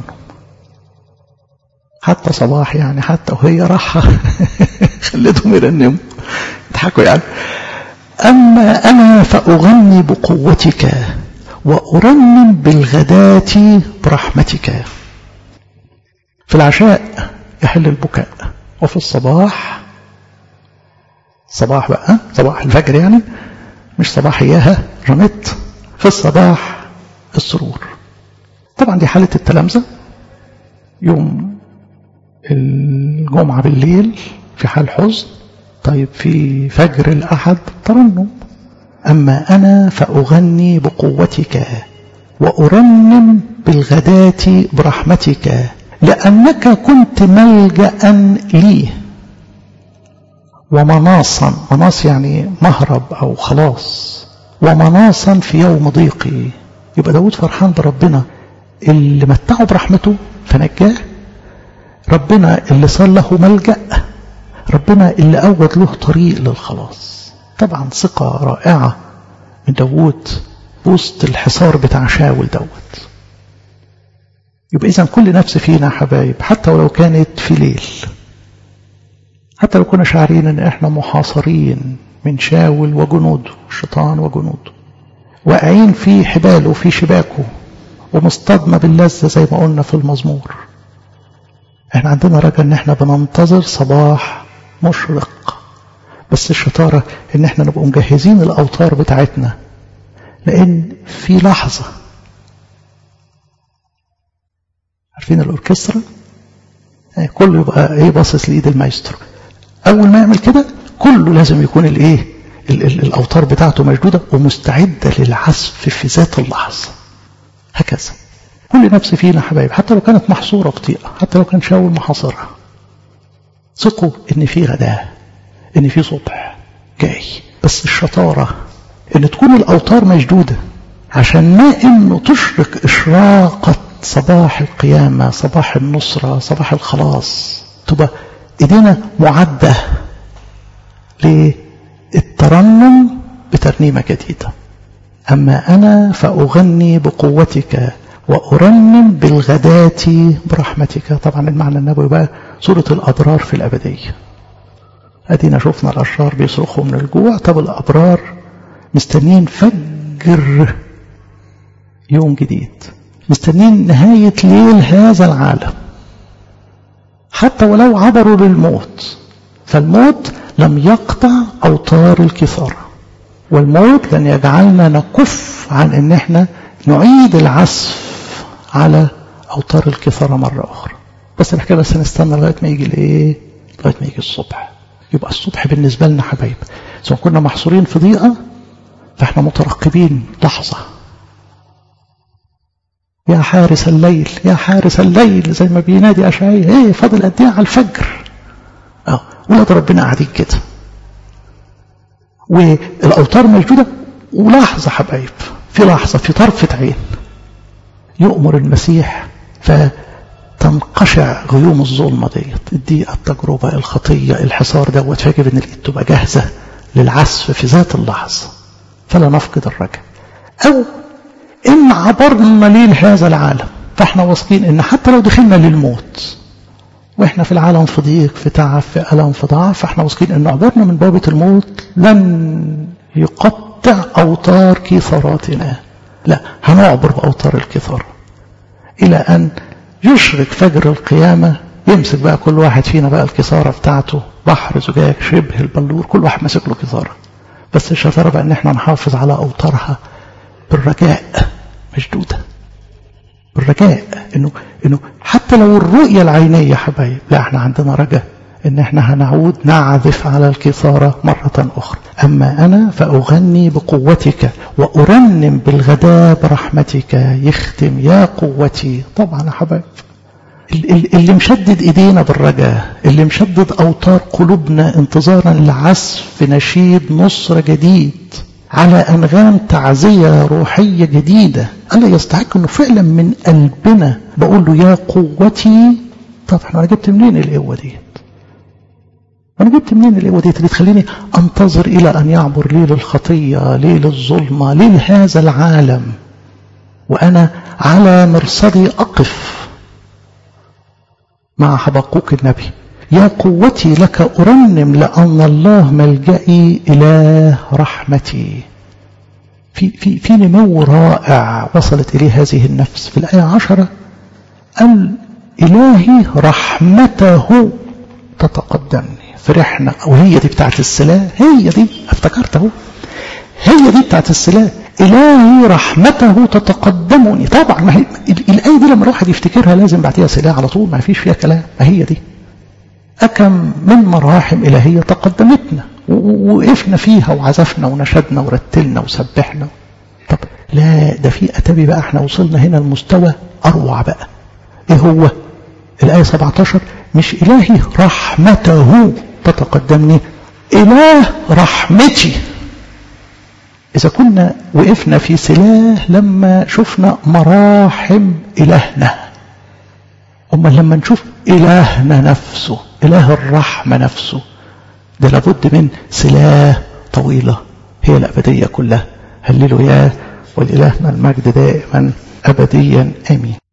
حتى صباح يعني حتى وهي راحة خليتهم يرنموا يضحكوا يعني أما أنا فأغني بقوتك وأرنم بالغداة برحمتك في العشاء يحل البكاء وفي الصباح صباح بقى صباح الفجر يعني مش صباح إياها رمت في الصباح السرور طبعا دي حالة التلامذة يوم الجمعة بالليل في حال حزن طيب في فجر الأحد ترنم أما أنا فأغني بقوتك وأرنم بالغداة برحمتك لأنك كنت ملجأ لي ومناصا مناص يعني مهرب أو خلاص ومناصا في يوم ضيقي يبقى داود فرحان بربنا اللي متعه برحمته فنجاه ربنا اللي صار له ملجأ ربنا اللي أوجد له طريق للخلاص طبعا ثقة رائعة من داود وسط الحصار بتاع شاول دوت يبقى إذا كل نفس فينا حبايب حتى ولو كانت في ليل حتى لو كنا شاعرين ان احنا محاصرين من شاول وجنوده الشيطان وجنوده واقعين في حباله وفي شباكه ومصطدمة باللذة زي ما قلنا في المزمور احنا عندنا رجاء ان احنا بننتظر صباح مشرق بس الشطارة ان احنا نبقى مجهزين الاوتار بتاعتنا لان في لحظة عارفين الاوركسترا كله يبقى ايه باصص لايد المايسترو اول ما يعمل كده كله لازم يكون الايه ال ال الاوتار بتاعته مشدوده ومستعده للعزف في ذات اللحظه هكذا كل نفس فينا حبايب حتى لو كانت محصوره بطيئه حتى لو كان شاول محاصرها ثقوا ان في غداه ان في صبح جاي بس الشطاره ان تكون الاوتار مشدوده عشان ما انه تشرق اشراقه صباح القيامه صباح النصره صباح الخلاص تبقى ايدينا معده للترنم بترنيمه جديده اما انا فاغني بقوتك وارنم بالغداه برحمتك طبعا المعنى النبوي بقى سوره الابرار في الابديه ادينا شفنا الاشرار بيصرخوا من الجوع طب الابرار مستنيين فجر يوم جديد مستنيين نهايه ليل هذا العالم حتى ولو عبروا للموت فالموت لم يقطع أوتار الكثارة والموت لن يجعلنا نكف عن ان احنا نعيد العزف على أوتار الكثارة مرة أخرى بس الحكاية بس نستنى لغاية ما يجي الايه لغاية ما يجي الصبح يبقى الصبح بالنسبة لنا حبايب سواء كنا محصورين في ضيقة فاحنا مترقبين لحظة يا حارس الليل يا حارس الليل زي ما بينادي أشعياء ايه فاضل قد ايه على الفجر اه ولاد ربنا قاعدين كده والاوتار موجوده ولحظه حبايب في لحظه في طرفه عين يؤمر المسيح فتنقشع غيوم الظلمه ديت الضيقه التجربه الخطيه الحصار دوت فيجب ان الايد تبقى جاهزه للعزف في ذات اللحظه فلا نفقد الرجاء او ان عبرنا ليل هذا العالم فاحنا واثقين ان حتى لو دخلنا للموت واحنا في العالم في ضيق في تعب في ألم في ضعف فاحنا واثقين ان عبرنا من بابة الموت لن يقطع أوتار كثاراتنا لا هنعبر بأوتار الكثارة إلى أن يشرق فجر القيامة يمسك بقى كل واحد فينا بقى الكثارة بتاعته بحر زجاج شبه البلور كل واحد ماسك له كثارة بس الشطارة بقى ان احنا نحافظ على أوتارها بالرجاء مشدودة بالرجاء انه انه حتى لو الرؤية العينية حبايب لا احنا عندنا رجاء ان احنا هنعود نعذف على الكثارة مرة اخرى اما انا فاغني بقوتك وارنم بالغداء برحمتك يختم يا قوتي طبعا يا حبايب اللي مشدد ايدينا بالرجاء اللي مشدد اوتار قلوبنا انتظارا لعزف نشيد نصرة جديد على انغام تعزية روحية جديدة الا يستحق انه فعلا من قلبنا بقول له يا قوتي طب انا جبت منين القوة ديت انا جبت منين القوة ديت اللي تخليني انتظر الى ان يعبر ليل الخطية ليل الظلمة ليل هذا العالم وانا على مرصدي اقف مع حبقوك النبي يا قوتي لك أرنم لأن الله ملجئي إله رحمتي في, في, في نمو رائع وصلت إليه هذه النفس في الآية عشرة قال إلهي رحمته تتقدمني فرحنا وهي دي بتاعت السلاة هي دي افتكرته هي دي بتاعت السلاة إلهي رحمته تتقدمني طبعا ما هي الآية دي لما الواحد يفتكرها لازم بعديها سلاة على طول ما فيش فيها كلام ما هي دي أكم من مراحم إلهية تقدمتنا ووقفنا فيها وعزفنا ونشدنا ورتلنا وسبحنا طب لا ده في أتبي بقى احنا وصلنا هنا المستوى أروع بقى ايه هو الآية 17 مش إلهي رحمته تتقدمني إله رحمتي إذا كنا وقفنا في سلاه لما شفنا مراحم إلهنا أما لما نشوف إلهنا نفسه إله الرحمة نفسه ده لابد من سلاه طويلة هي الأبدية كلها هللوا يا ولإلهنا المجد دائما أبديا آمين